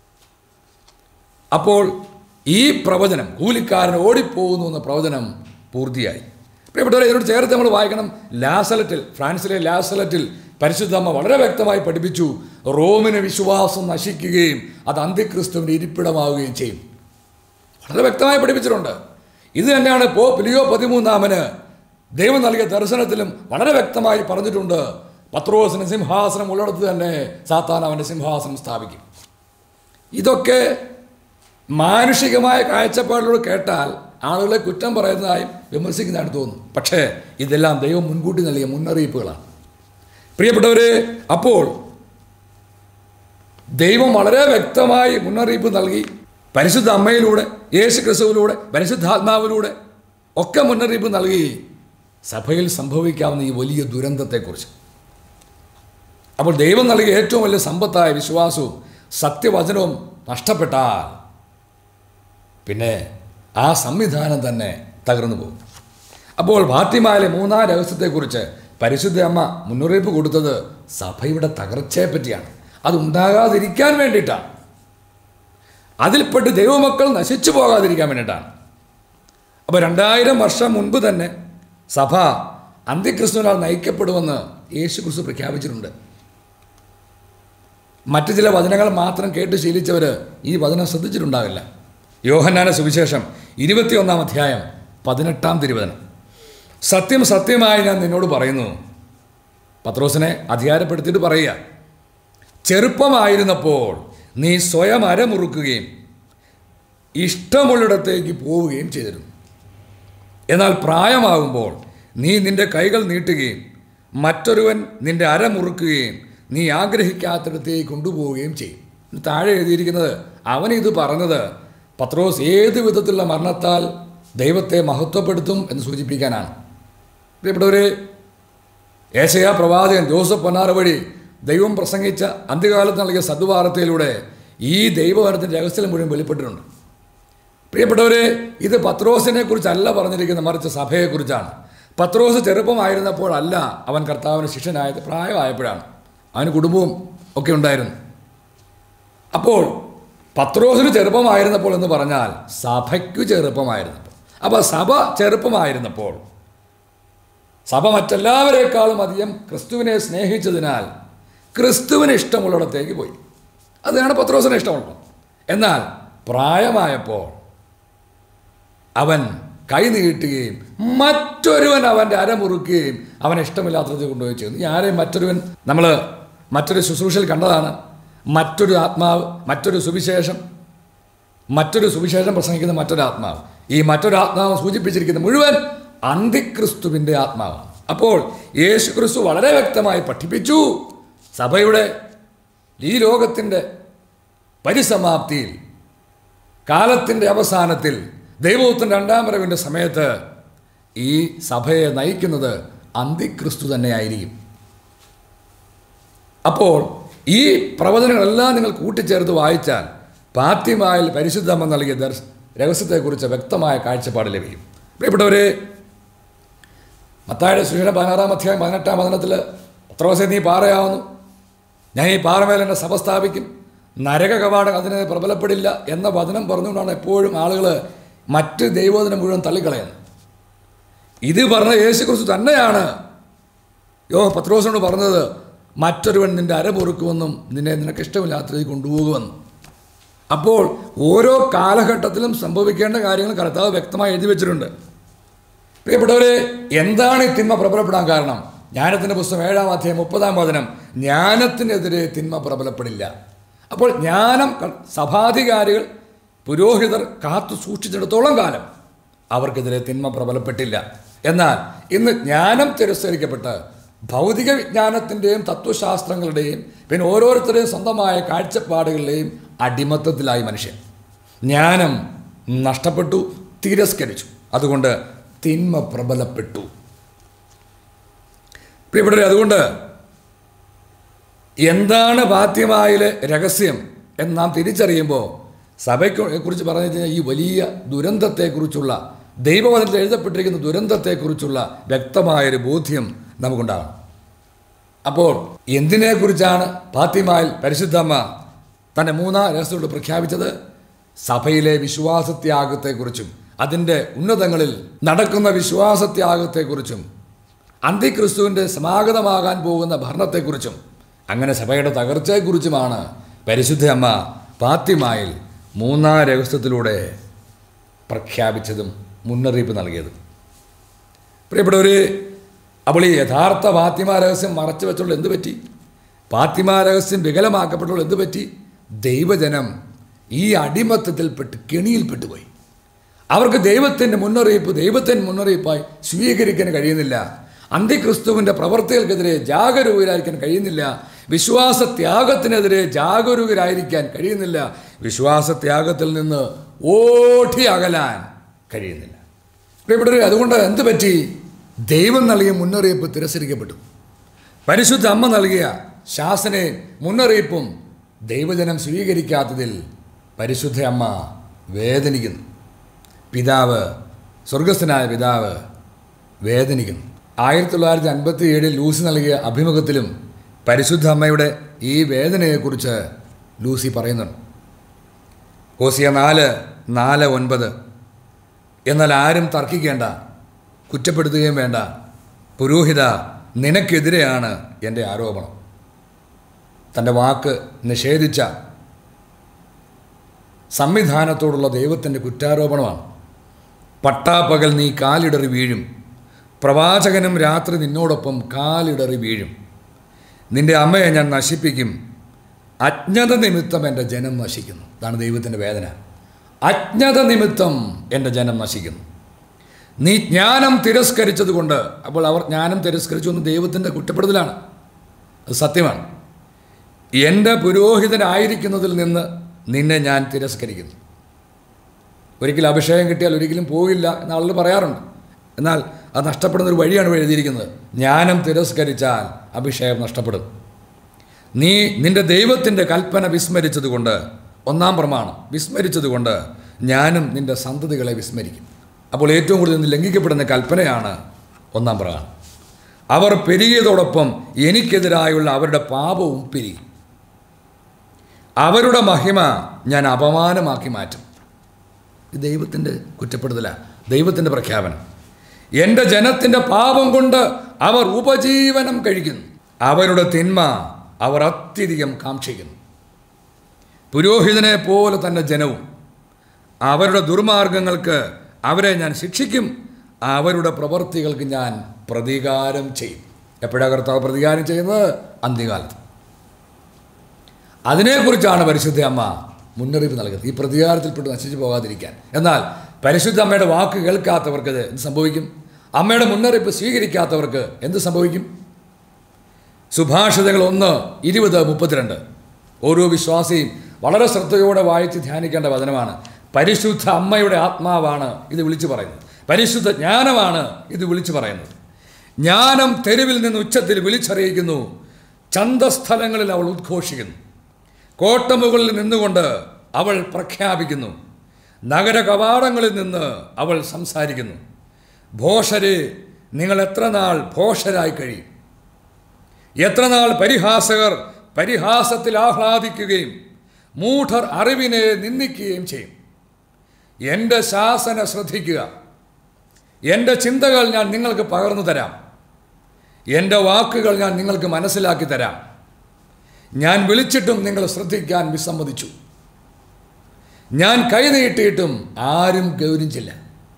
അപ്പോൾ ഈ പ്രവചനം കൂലിക്കാരൻ ഓടിപ്പോകുന്നു എന്ന പ്രവചനം പൂർത്തിയായി പ്രിയപ്പെട്ടവരെ ഇതിനോട് ചേർത്ത് നമ്മൾ വായിക്കണം ലാസലറ്റിൽ ഫ്രാൻസിലെ ലാസലറ്റിൽ പരിശുദ്ധമ്മ വളരെ വ്യക്തമായി പഠിപ്പിച്ചു റോമിന് വിശ്വാസം നശിക്കുകയും അത് അന്ത്യക്രിസ്തുവിൻ്റെ ഇരിപ്പിടമാവുകയും ചെയ്യും വളരെ വ്യക്തമായി പഠിപ്പിച്ചിട്ടുണ്ട് ഇത് തന്നെയാണ് പോ ലിയോ പതിമൂന്നാമന് ദൈവം നൽകിയ ദർശനത്തിലും വളരെ വ്യക്തമായി പറഞ്ഞിട്ടുണ്ട് പത്രോസിന് സിംഹാസനം ഉള്ളിടത്ത് തന്നെ സാത്താൻ അവൻ്റെ സിംഹാസനം സ്ഥാപിക്കും ഇതൊക്കെ മാനുഷികമായ കാഴ്ചപ്പാടിലൂടെ കേട്ടാൽ ആളുകളെ കുറ്റം പറയുന്നതായും വിമർശിക്കുന്നതായിട്ട് തോന്നും പക്ഷേ ഇതെല്ലാം ദൈവം മുൻകൂട്ടി നൽകിയ മുന്നറിയിപ്പുകളാണ് പ്രിയപ്പെട്ടവരെ അപ്പോൾ ദൈവം വളരെ വ്യക്തമായി മുന്നറിയിപ്പ് നൽകി പരിശുദ്ധ അമ്മയിലൂടെ യേശു ക്രിസ്തുവിലൂടെ പരിശുദ്ധാത്മാവിലൂടെ ഒക്കെ മുന്നറിയിപ്പ് നൽകി സഭയിൽ സംഭവിക്കാവുന്ന ഈ വലിയ ദുരന്തത്തെക്കുറിച്ച് അപ്പോൾ ദൈവം നൽകിയ ഏറ്റവും വലിയ സമ്പത്തായ വിശ്വാസവും സത്യവചനവും നഷ്ടപ്പെട്ടാൽ പിന്നെ ആ സംവിധാനം തന്നെ തകർന്നു പോകും അപ്പോൾ ഫാത്തിമായിലെ മൂന്നാം രഹസ്യത്തെക്കുറിച്ച് പരിശുദ്ധ അമ്മ മുന്നറിയിപ്പ് കൊടുത്തത് സഭയുടെ തകർച്ചയെ പറ്റിയാണ് അതുണ്ടാകാതിരിക്കാൻ വേണ്ടിയിട്ടാണ് അതിൽപ്പെട്ട് ദൈവമക്കൾ നശിച്ചു പോകാതിരിക്കാൻ വേണ്ടിയിട്ടാണ് അപ്പോൾ രണ്ടായിരം വർഷം മുൻപ് തന്നെ സഭ അന്ത്യക്രിസ്തുവിനാൽ നയിക്കപ്പെടുമെന്ന് യേശു ക്രിസ്തു പ്രഖ്യാപിച്ചിട്ടുണ്ട് മറ്റു ചില വചനങ്ങൾ മാത്രം കേട്ട് ശീലിച്ചവർ ഈ വചനം ശ്രദ്ധിച്ചിട്ടുണ്ടാകില്ല യോഹന്നാന സുവിശേഷം ഇരുപത്തിയൊന്നാം അധ്യായം പതിനെട്ടാം തിരുവചനം സത്യം സത്യമായി ഞാൻ നിന്നോട് പറയുന്നു പത്രോസിനെ അധികാരപ്പെടുത്തിയിട്ട് പറയുക ചെറുപ്പമായിരുന്നപ്പോൾ നീ സ്വയം അരമുറുക്കുകയും ഇഷ്ടമുള്ളിടത്തേക്ക് പോവുകയും ചെയ്തിരുന്നു എന്നാൽ പ്രായമാകുമ്പോൾ നീ നിന്റെ കൈകൾ നീട്ടുകയും മറ്റൊരുവൻ നിന്റെ അരമുറുക്കുകയും നീ ആഗ്രഹിക്കാത്തിടത്തേക്ക് കൊണ്ടുപോവുകയും ചെയ്യും ഇത് താഴെ എഴുതിയിരിക്കുന്നത് അവൻ ഇത് പറഞ്ഞത് പത്രോസ് ഏത് വിധത്തിലുള്ള മരണത്താൽ ദൈവത്തെ മഹത്വപ്പെടുത്തും എന്ന് സൂചിപ്പിക്കാനാണ് പ്രിയപ്പെട്ടവരെ ഏശയ പ്രവാചകൻ ജോസഫ് പൊന്നാറ വഴി ദൈവം പ്രസംഗിച്ച അന്ത്യകാലത്ത് നൽകിയ സദ്വാർത്തയിലൂടെ ഈ ദൈവവനത്തിൻ്റെ രഹസ്യം മുഴുവൻ വെളിപ്പെട്ടിട്ടുണ്ട് പ്രിയപ്പെട്ടവരെ ഇത് പത്രോസിനെ കുറിച്ചല്ല പറഞ്ഞിരിക്കുന്നത് മറിച്ച് സഭയെക്കുറിച്ചാണ് പത്രോസ് ചെറുപ്പമായിരുന്നപ്പോഴല്ല അവൻ കർത്താവിന് ശിഷ്യനായത് പ്രായമായപ്പോഴാണ് അവന് കുടുംബവും ഒക്കെ ഉണ്ടായിരുന്നു അപ്പോൾ പത്രോസിന് ചെറുപ്പമായിരുന്നപ്പോൾ എന്ന് പറഞ്ഞാൽ സഭയ്ക്കു ചെറുപ്പമായിരുന്നപ്പോൾ അപ്പോൾ സഭ ചെറുപ്പമായിരുന്നപ്പോൾ സഭ മറ്റെല്ലാവരെക്കാളും അധികം ക്രിസ്തുവിനെ സ്നേഹിച്ചതിനാൽ ക്രിസ്തുവിന് ഇഷ്ടമുള്ളിടത്തേക്ക് പോയി അതാണ് പത്രോസിന് ഇഷ്ടമുള്ളത് എന്നാൽ പ്രായമായപ്പോൾ അവൻ കൈ നീട്ടുകയും മറ്റൊരുവൻ അവൻ്റെ അരമുറുക്കുകയും അവൻ ഇഷ്ടമില്ലാത്തത് കൊണ്ടുപോയി ചെയ്യുന്നു ഈ ആരെയും മറ്റൊരുവൻ നമ്മൾ മറ്റൊരു ശുശ്രൂഷയിൽ കണ്ടതാണ് മറ്റൊരു ആത്മാവ് മറ്റൊരു സുവിശേഷം മറ്റൊരു സുവിശേഷം പ്രസംഗിക്കുന്ന മറ്റൊരു ആത്മാവ് ഈ മറ്റൊരു ആത്മാവ് സൂചിപ്പിച്ചിരിക്കുന്ന മുഴുവൻ അന്തിക്രിസ്തുവിൻ്റെ ആത്മാവാണ് അപ്പോൾ യേശു ക്രിസ്തു വളരെ വ്യക്തമായി പഠിപ്പിച്ചു സഭയുടെ ഈ ലോകത്തിൻ്റെ പരിസമാപ്തിയിൽ കാലത്തിൻ്റെ അവസാനത്തിൽ ദൈവത്തിൻ്റെ രണ്ടാം വരവിൻ്റെ സമയത്ത് ഈ സഭയെ നയിക്കുന്നത് അന്തിക്രിസ്തു തന്നെയായിരിക്കും അപ്പോൾ ഈ പ്രവചനങ്ങളെല്ലാം നിങ്ങൾ കൂട്ടിച്ചേർത്ത് വായിച്ചാൽ പാത്യമായിൽ പരിശുദ്ധമ്മ നൽകിയ ദർശ രഹസ്യത്തെക്കുറിച്ച് വ്യക്തമായ കാഴ്ചപ്പാട് ലഭിക്കും പ്രിയപ്പെട്ടവരെ മത്തായുടെ സുശീല പതിനാറാം അധ്യായം പതിനെട്ടാം വചനത്തിൽ പത്രോസെ നീ പാറയാവുന്നു ഞാൻ ഈ പാറമേൽ എൻ്റെ സഭ സ്ഥാപിക്കും നരക കവാടം അതിനെ പ്രബലപ്പെടില്ല എന്ന വചനം പറഞ്ഞുകൊണ്ടാണ് എപ്പോഴും ആളുകൾ മറ്റ് ദൈവോധനം മുഴുവൻ തള്ളിക്കളയുന്നത് ഇത് പറഞ്ഞ യേശു ക്രിസ്തു തന്നെയാണ് യോ പത്രോസിനോട് പറഞ്ഞത് മറ്റൊരുവൻ നിന്റെ അരമുറുക്കുമെന്നും നിന്നെ നിനക്ക് ഇഷ്ടമില്ലാത്തതിൽ കൊണ്ടുപോകുമെന്നും അപ്പോൾ ഓരോ കാലഘട്ടത്തിലും സംഭവിക്കേണ്ട കാര്യങ്ങൾ കർത്താവ് വ്യക്തമായി എഴുതി വെച്ചിട്ടുണ്ട് പ്രിയപ്പെട്ടവരെ എന്താണ് ഈ തിന്മ പ്രബലപ്പെടാൻ കാരണം ജ്ഞാനത്തിൻ്റെ പുസ്തകം ഏഴാം അധ്യായം മുപ്പതാം വചനം ജ്ഞാനത്തിനെതിരെ തിന്മ പ്രബലപ്പെടില്ല അപ്പോൾ ജ്ഞാനം ക- സഭാധികാരികൾ പുരോഹിതർ കാത്തു സൂക്ഷിച്ചിടത്തോളം കാലം അവർക്കെതിരെ തിന്മ പ്രബലപ്പെട്ടില്ല എന്നാൽ ഇന്ന് ജ്ഞാനം തിരസ്കരിക്കപ്പെട്ട് ഭൗതിക വിജ്ഞാനത്തിൻ്റെയും തത്വശാസ്ത്രങ്ങളുടെയും പിന്നെ ഓരോരുത്തരുടെയും സ്വന്തമായ കാഴ്ചപ്പാടുകളുടെയും അടിമത്തത്തിലായി മനുഷ്യൻ ജ്ഞാനം നഷ്ടപ്പെട്ടു തിരസ്കരിച്ചു അതുകൊണ്ട് തിന്മ പ്രബലപ്പെട്ടു പ്രിയപ്പെട്ടവരെ അതുകൊണ്ട് എന്താണ് പാത്യമായിലെ രഹസ്യം എന്ന് നാം തിരിച്ചറിയുമ്പോൾ സഭയ്ക്ക് കുറിച്ച് പറഞ്ഞു കഴിഞ്ഞാൽ ഈ വലിയ ദുരന്തത്തെക്കുറിച്ചുള്ള ദൈവവചനത്തിൽ എഴുതപ്പെട്ടിരിക്കുന്ന ദുരന്തത്തെക്കുറിച്ചുള്ള വ്യക്തമായൊരു ബോധ്യം നമുക്കുണ്ടാകണം അപ്പോൾ എന്തിനെക്കുറിച്ചാണ് പാത്തിമായിൽ പരിശുദ്ധമ്മ തൻ്റെ മൂന്നാം രഹസ്യത്തോട് പ്രഖ്യാപിച്ചത് സഭയിലെ വിശ്വാസത്യാഗത്തെക്കുറിച്ചും അതിൻ്റെ ഉന്നതങ്ങളിൽ നടക്കുന്ന വിശ്വാസത്യാഗത്തെക്കുറിച്ചും അന്തിക്രിസ്തുവിൻ്റെ സമാഗതമാകാൻ പോകുന്ന ഭരണത്തെക്കുറിച്ചും അങ്ങനെ സഭയുടെ തകർച്ചയെക്കുറിച്ചുമാണ് പരിശുദ്ധ അമ്മ പാത്തിമായിൽ മൂന്നാം രഹസ്യത്തിലൂടെ പ്രഖ്യാപിച്ചതും മുന്നറിയിപ്പ് നൽകിയതും പ്രിയപ്പെട്ടവര് അപ്പോൾ ഈ യഥാർത്ഥ ഫാത്തിമ രഹസ്യം മറച്ചു വെച്ചുള്ള എന്ത് പറ്റി ഫാത്തിമ രഹസ്യം വികലമാക്കപ്പെട്ടുള്ള എന്ത് പറ്റി ദൈവജനം ഈ അടിമത്തത്തിൽപ്പെട്ട് കെണിയിൽപ്പെട്ടു പോയി അവർക്ക് ദൈവത്തിൻ്റെ മുന്നറിയിപ്പ് ദൈവത്തിൻ്റെ മുന്നറിയിപ്പായി സ്വീകരിക്കാൻ കഴിയുന്നില്ല അന്തിക്രിസ്തുവിൻ്റെ പ്രവർത്തികൾക്കെതിരെ ജാഗരൂകരായിരിക്കാൻ കഴിയുന്നില്ല വിശ്വാസത്യാഗത്തിനെതിരെ ജാഗരൂകരായിരിക്കാൻ കഴിയുന്നില്ല വിശ്വാസത്യാഗത്തിൽ നിന്ന് ഓടി അകലാൻ കഴിയുന്നില്ല പ്രിയപ്പെട്ടവരെ അതുകൊണ്ട് എന്ത് പറ്റി ദൈവം നൽകിയ മുന്നറിയിപ്പ് തിരസ്കരിക്കപ്പെട്ടു പരിശുദ്ധ അമ്മ നൽകിയ ശാസനയും മുന്നറിയിപ്പും ദൈവജനം സ്വീകരിക്കാത്തതിൽ പരിശുദ്ധ അമ്മ വേദനിക്കുന്നു പിതാവ് സ്വർഗസ്ഥനായ പിതാവ് വേദനിക്കുന്നു ആയിരത്തി തൊള്ളായിരത്തി അൻപത്തി ഏഴിൽ ലൂസി നൽകിയ അഭിമുഖത്തിലും പരിശുദ്ധ അമ്മയുടെ ഈ വേദനയെക്കുറിച്ച് ലൂസി പറയുന്നുണ്ട് ഹോസിയ നാല് നാല് ഒൻപത് എന്നാൽ ആരും തർക്കിക്കേണ്ട കുറ്റപ്പെടുത്തുകയും വേണ്ട പുരോഹിത നിനക്കെതിരെയാണ് എൻ്റെ ആരോപണം തൻ്റെ വാക്ക് നിഷേധിച്ച സംവിധാനത്തോടുള്ള ദൈവത്തിൻ്റെ കുറ്റാരോപണമാണ് പട്ടാപ്പകൽ നീ കാലിടറി വീഴും പ്രവാചകനും രാത്രി നിന്നോടൊപ്പം കാലിടറി വീഴും നിന്റെ അമ്മയെ ഞാൻ നശിപ്പിക്കും അജ്ഞത നിമിത്തം എൻ്റെ ജനം നശിക്കുന്നു അതാണ് ദൈവത്തിൻ്റെ വേദന അജ്ഞത നിമിത്തം എൻ്റെ ജനം നശിക്കുന്നു നീ ജ്ഞാനം തിരസ്കരിച്ചതുകൊണ്ട് അപ്പോൾ അവർ ജ്ഞാനം തിരസ്കരിച്ചു എന്ന് ദൈവത്തിൻ്റെ കുറ്റപ്പെടുത്തലാണ് അത് സത്യമാണ് എൻ്റെ പുരോഹിതനായിരിക്കുന്നതിൽ നിന്ന് നിന്നെ ഞാൻ തിരസ്കരിക്കുന്നു ഒരിക്കലും അഭിഷേകം കിട്ടിയാൽ ഒരിക്കലും പോകില്ല എന്ന് ആളുകൾ പറയാറുണ്ട് എന്നാൽ അത് നഷ്ടപ്പെടുന്ന ഒരു വഴിയാണ് ഇവിടെ എഴുതിയിരിക്കുന്നത് ജ്ഞാനം തിരസ്കരിച്ചാൽ അഭിഷേകം നഷ്ടപ്പെടും നീ നിന്റെ ദൈവത്തിൻ്റെ കൽപ്പന വിസ്മരിച്ചതുകൊണ്ട് ഒന്നാം പ്രമാണം വിസ്മരിച്ചതുകൊണ്ട് ഞാനും നിന്റെ സന്തതികളെ വിസ്മരിക്കും അപ്പോൾ ഏറ്റവും കൂടുതൽ ഇന്ന് ലംഘിക്കപ്പെടുന്ന കൽപ്പനയാണ് ഒന്നാം പ്രമാണം അവർ പെരുകിയതോടൊപ്പം എനിക്കെതിരായുള്ള അവരുടെ പാപവും പെരുകി അവരുടെ മഹിമ ഞാൻ അപമാനമാക്കി മാറ്റും ഇത് ദൈവത്തിൻ്റെ കുറ്റപ്പെടുത്തലാണ് ദൈവത്തിൻ്റെ പ്രഖ്യാപനം എൻ്റെ ജനത്തിൻ്റെ പാപം കൊണ്ട് അവർ ഉപജീവനം കഴിക്കുന്നു അവരുടെ തിന്മ അവർ അത്യധികം കാക്ഷിക്കുന്നു പുരോഹിതനെ പോലെ തന്നെ ജനവും അവരുടെ ദുർമാർഗങ്ങൾക്ക് അവരെ ഞാൻ ശിക്ഷിക്കും അവരുടെ പ്രവർത്തികൾക്ക് ഞാൻ പ്രതികാരം ചെയ്യും എപ്പോഴാണ് കർത്താവ് പ്രതികാരം ചെയ്യുന്നത് അന്ത്യകാലത്ത് അതിനെക്കുറിച്ചാണ് പരിശുദ്ധ അമ്മ മുന്നറിയിപ്പ് നൽകുന്നത് ഈ പ്രതികാരത്തിൽപ്പെട്ട് നശിച്ചു പോകാതിരിക്കാൻ എന്നാൽ പരിശുദ്ധ അമ്മയുടെ വാക്ക് കേൾക്കാത്തവർക്ക് ഇത് എന്ത് സംഭവിക്കും അമ്മയുടെ മുന്നറിയിപ്പ് സ്വീകരിക്കാത്തവർക്ക് എന്ത് സംഭവിക്കും സുഭാഷിതങ്ങൾ ഒന്ന് ഇരുപത് മുപ്പത്തിരണ്ട് ഓരോ വിശ്വാസിയും വളരെ ശ്രദ്ധയോടെ വായിച്ച് ധ്യാനിക്കേണ്ട വചനമാണ് പരിശുദ്ധ അമ്മയുടെ ആത്മാവാണ് ഇത് വിളിച്ചു പറയുന്നത് പരിശുദ്ധ ജ്ഞാനമാണ് ഇത് വിളിച്ചു പറയുന്നത് ജ്ഞാനം തെരുവിൽ നിന്ന് ഉച്ചത്തിൽ വിളിച്ചറിയിക്കുന്നു ചന്തസ്ഥലങ്ങളിൽ അവൾ ഉദ്ഘോഷിക്കുന്നു കോട്ടമുകളിൽ നിന്നുകൊണ്ട് അവൾ പ്രഖ്യാപിക്കുന്നു നഗര കവാടങ്ങളിൽ നിന്ന് അവൾ സംസാരിക്കുന്നു ഭോഷരെ നിങ്ങൾ എത്ര നാൾ ഭോഷരായി കഴിയും എത്ര നാൾ പരിഹാസകർ പരിഹാസത്തിൽ ആഹ്ലാദിക്കുകയും മൂഢർ അറിവിനെ നിന്ദിക്കുകയും ചെയ്യും എൻ്റെ ശാസന ശ്രദ്ധിക്കുക എൻ്റെ ചിന്തകൾ ഞാൻ നിങ്ങൾക്ക് പകർന്നു തരാം എൻ്റെ വാക്കുകൾ ഞാൻ നിങ്ങൾക്ക് മനസ്സിലാക്കി തരാം ഞാൻ വിളിച്ചിട്ടും നിങ്ങൾ ശ്രദ്ധിക്കാൻ വിസമ്മതിച്ചു ഞാൻ കൈ നീട്ടിയിട്ടും ആരും ഗൗരിച്ചില്ല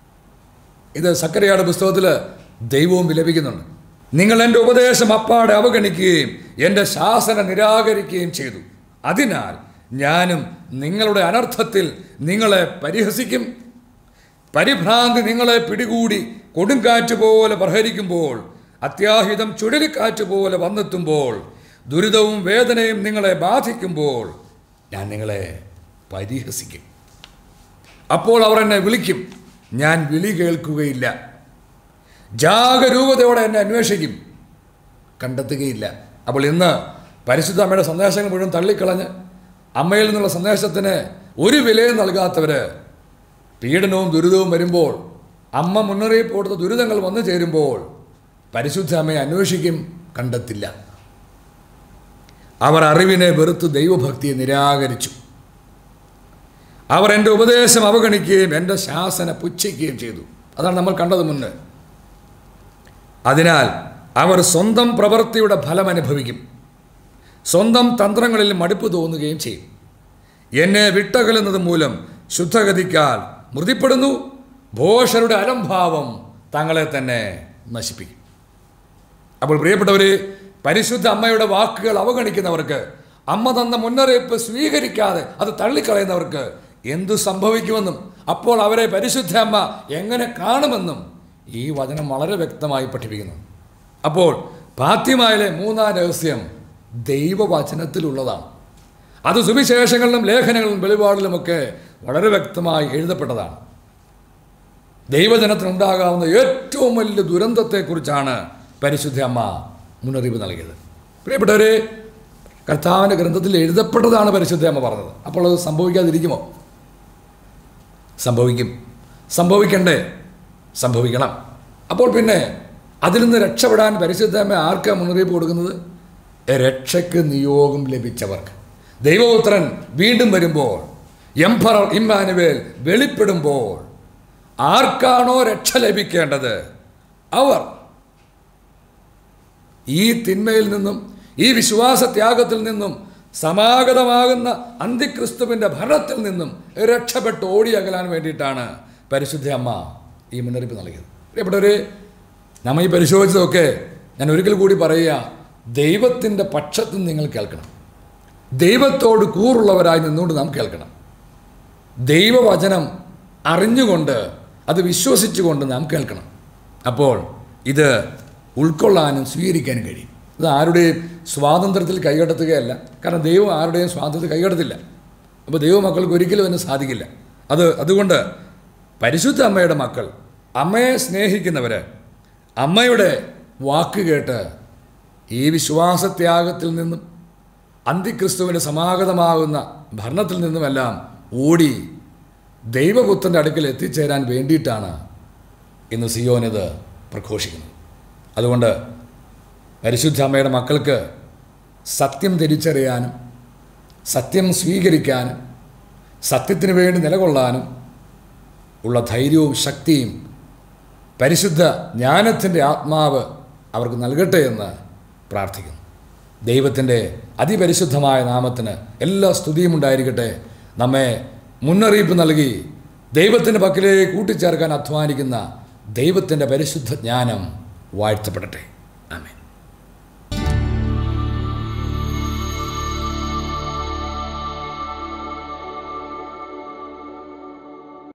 ഇത് സക്കരയുടെ പുസ്തകത്തിൽ ദൈവവും വിലപിക്കുന്നുണ്ട് നിങ്ങൾ എൻ്റെ ഉപദേശം അപ്പാടെ അവഗണിക്കുകയും എൻ്റെ ശാസന നിരാകരിക്കുകയും ചെയ്തു അതിനാൽ ഞാനും നിങ്ങളുടെ അനർത്ഥത്തിൽ നിങ്ങളെ പരിഹസിക്കും പരിഭ്രാന്തി നിങ്ങളെ പിടികൂടി കൊടുങ്കാറ്റ് പോലെ പ്രഹരിക്കുമ്പോൾ അത്യാഹിതം ചുഴലിക്കാറ്റ് പോലെ വന്നെത്തുമ്പോൾ ദുരിതവും വേദനയും നിങ്ങളെ ബാധിക്കുമ്പോൾ ഞാൻ നിങ്ങളെ പരിഹസിക്കും അപ്പോൾ അവർ എന്നെ വിളിക്കും ഞാൻ വിളി കേൾക്കുകയില്ല ജാഗരൂകതയോടെ എന്നെ അന്വേഷിക്കും കണ്ടെത്തുകയില്ല അപ്പോൾ ഇന്ന് പരിശുദ്ധ അമ്മയുടെ സന്ദേശങ്ങൾ മുഴുവൻ തള്ളിക്കളഞ്ഞ് അമ്മയിൽ നിന്നുള്ള സന്ദേശത്തിന് ഒരു വിലയും നൽകാത്തവർ പീഡനവും ദുരിതവും വരുമ്പോൾ അമ്മ മുന്നറിയിപ്പ് കൊടുത്ത ദുരിതങ്ങൾ വന്നു ചേരുമ്പോൾ പരിശുദ്ധ അമ്മയെ അന്വേഷിക്കും കണ്ടെത്തില്ല അവർ അറിവിനെ വെറുത്ത് ദൈവഭക്തിയെ നിരാകരിച്ചു അവർ എൻ്റെ ഉപദേശം അവഗണിക്കുകയും എൻ്റെ ശാസന പുച്ഛിക്കുകയും ചെയ്തു അതാണ് നമ്മൾ കണ്ടത് മുന്നേ അതിനാൽ അവർ സ്വന്തം പ്രവൃത്തിയുടെ ഫലം അനുഭവിക്കും സ്വന്തം തന്ത്രങ്ങളിൽ മടുപ്പ് തോന്നുകയും ചെയ്യും എന്നെ വിട്ടകലുന്നത് മൂലം ശുദ്ധഗതിക്കാൽ മൃതിപ്പെടുന്നു ഭോഷരുടെ അലംഭാവം തങ്ങളെ തന്നെ നശിപ്പിക്കും അപ്പോൾ പ്രിയപ്പെട്ടവരെ പരിശുദ്ധ അമ്മയുടെ വാക്കുകൾ അവഗണിക്കുന്നവർക്ക് അമ്മ തന്ന മുന്നറിയിപ്പ് സ്വീകരിക്കാതെ അത് തള്ളിക്കളയുന്നവർക്ക് എന്തു സംഭവിക്കുമെന്നും അപ്പോൾ അവരെ പരിശുദ്ധ അമ്മ എങ്ങനെ കാണുമെന്നും ഈ വചനം വളരെ വ്യക്തമായി പഠിപ്പിക്കുന്നു അപ്പോൾ പാത്യമായിലെ മൂന്നാം രഹസ്യം ദൈവവചനത്തിലുള്ളതാണ് അത് സുവിശേഷങ്ങളിലും ലേഖനങ്ങളിലും വെളിപാടിലുമൊക്കെ വളരെ വ്യക്തമായി എഴുതപ്പെട്ടതാണ് ദൈവജനത്തിനുണ്ടാകാവുന്ന ഏറ്റവും വലിയ ദുരന്തത്തെക്കുറിച്ചാണ് പരിശുദ്ധ അമ്മ മുന്നറിയിപ്പ് നൽകിയത് പ്രിയപ്പെട്ടവരെ കർത്താവിൻ്റെ ഗ്രന്ഥത്തിൽ എഴുതപ്പെട്ടതാണ് പരിശുദ്ധ അമ്മ പറഞ്ഞത് അപ്പോൾ അത് സംഭവിക്കാതിരിക്കുമോ സംഭവിക്കും സംഭവിക്കണ്ടേ സംഭവിക്കണം അപ്പോൾ പിന്നെ അതിൽ നിന്ന് രക്ഷപ്പെടാൻ പരിശുദ്ധ അമ്മ ആർക്കാ മുന്നറിയിപ്പ് കൊടുക്കുന്നത് രക്ഷയ്ക്ക് നിയോഗം ലഭിച്ചവർക്ക് ദൈവപുത്രൻ വീണ്ടും വരുമ്പോൾ എംപറർ ഇമ്മാനുവേൽ വെളിപ്പെടുമ്പോൾ ആർക്കാണോ രക്ഷ ലഭിക്കേണ്ടത് അവർ ഈ തിന്മയിൽ നിന്നും ഈ വിശ്വാസത്യാഗത്തിൽ നിന്നും സമാഗതമാകുന്ന അന്തിക്രിസ്തുവിൻ്റെ ഭരണത്തിൽ നിന്നും രക്ഷപ്പെട്ട് ഓടിയകലാൻ വേണ്ടിയിട്ടാണ് പരിശുദ്ധ അമ്മ ഈ മുന്നറിയിപ്പ് നൽകിയത് പ്രിയപ്പെട്ടവരെ നമ്മൾ ഈ പരിശോധിച്ചതൊക്കെ ഞാൻ ഒരിക്കൽ കൂടി പറയുക ദൈവത്തിൻ്റെ പക്ഷത്ത് നിന്ന് നിങ്ങൾ കേൾക്കണം ദൈവത്തോട് കൂറുള്ളവരായി നിന്നുകൊണ്ട് നാം കേൾക്കണം ദൈവവചനം അറിഞ്ഞുകൊണ്ട് അത് വിശ്വസിച്ചുകൊണ്ട് നാം കേൾക്കണം അപ്പോൾ ഇത് ഉൾക്കൊള്ളാനും സ്വീകരിക്കാനും കഴിയും ഇത് ആരുടെയും സ്വാതന്ത്ര്യത്തിൽ കൈകടത്തുകയല്ല കാരണം ദൈവം ആരുടെയും സ്വാതന്ത്ര്യത്തിൽ കൈകടത്തില്ല അപ്പോൾ ദൈവമക്കൾക്ക് ഒരിക്കലും അതിന് സാധിക്കില്ല അത് അതുകൊണ്ട് പരിശുദ്ധ അമ്മയുടെ മക്കൾ അമ്മയെ സ്നേഹിക്കുന്നവർ അമ്മയുടെ വാക്ക് കേട്ട് ഈ വിശ്വാസത്യാഗത്തിൽ നിന്നും അന്തിക്രിസ്തുവിന് സമാഗതമാകുന്ന ഭരണത്തിൽ നിന്നുമെല്ലാം ഓടി ദൈവപുത്രൻ്റെ അടുക്കൽ എത്തിച്ചേരാൻ വേണ്ടിയിട്ടാണ് ഇന്ന് സിയോനിത് പ്രഘോഷിക്കുന്നത് അതുകൊണ്ട് പരിശുദ്ധ അമ്മയുടെ മക്കൾക്ക് സത്യം തിരിച്ചറിയാനും സത്യം സ്വീകരിക്കാനും സത്യത്തിന് വേണ്ടി നിലകൊള്ളാനും ഉള്ള ധൈര്യവും ശക്തിയും പരിശുദ്ധ ജ്ഞാനത്തിൻ്റെ ആത്മാവ് അവർക്ക് നൽകട്ടെ എന്ന് പ്രാർത്ഥിക്കുന്നു ദൈവത്തിൻ്റെ അതിപരിശുദ്ധമായ നാമത്തിന് എല്ലാ സ്തുതിയും ഉണ്ടായിരിക്കട്ടെ നമ്മെ മുന്നറിയിപ്പ് നൽകി ദൈവത്തിൻ്റെ പക്കലേക്ക് കൂട്ടിച്ചേർക്കാൻ അധ്വാനിക്കുന്ന ദൈവത്തിൻ്റെ പരിശുദ്ധ ജ്ഞാനം വാഴ്ത്തപ്പെടട്ടെ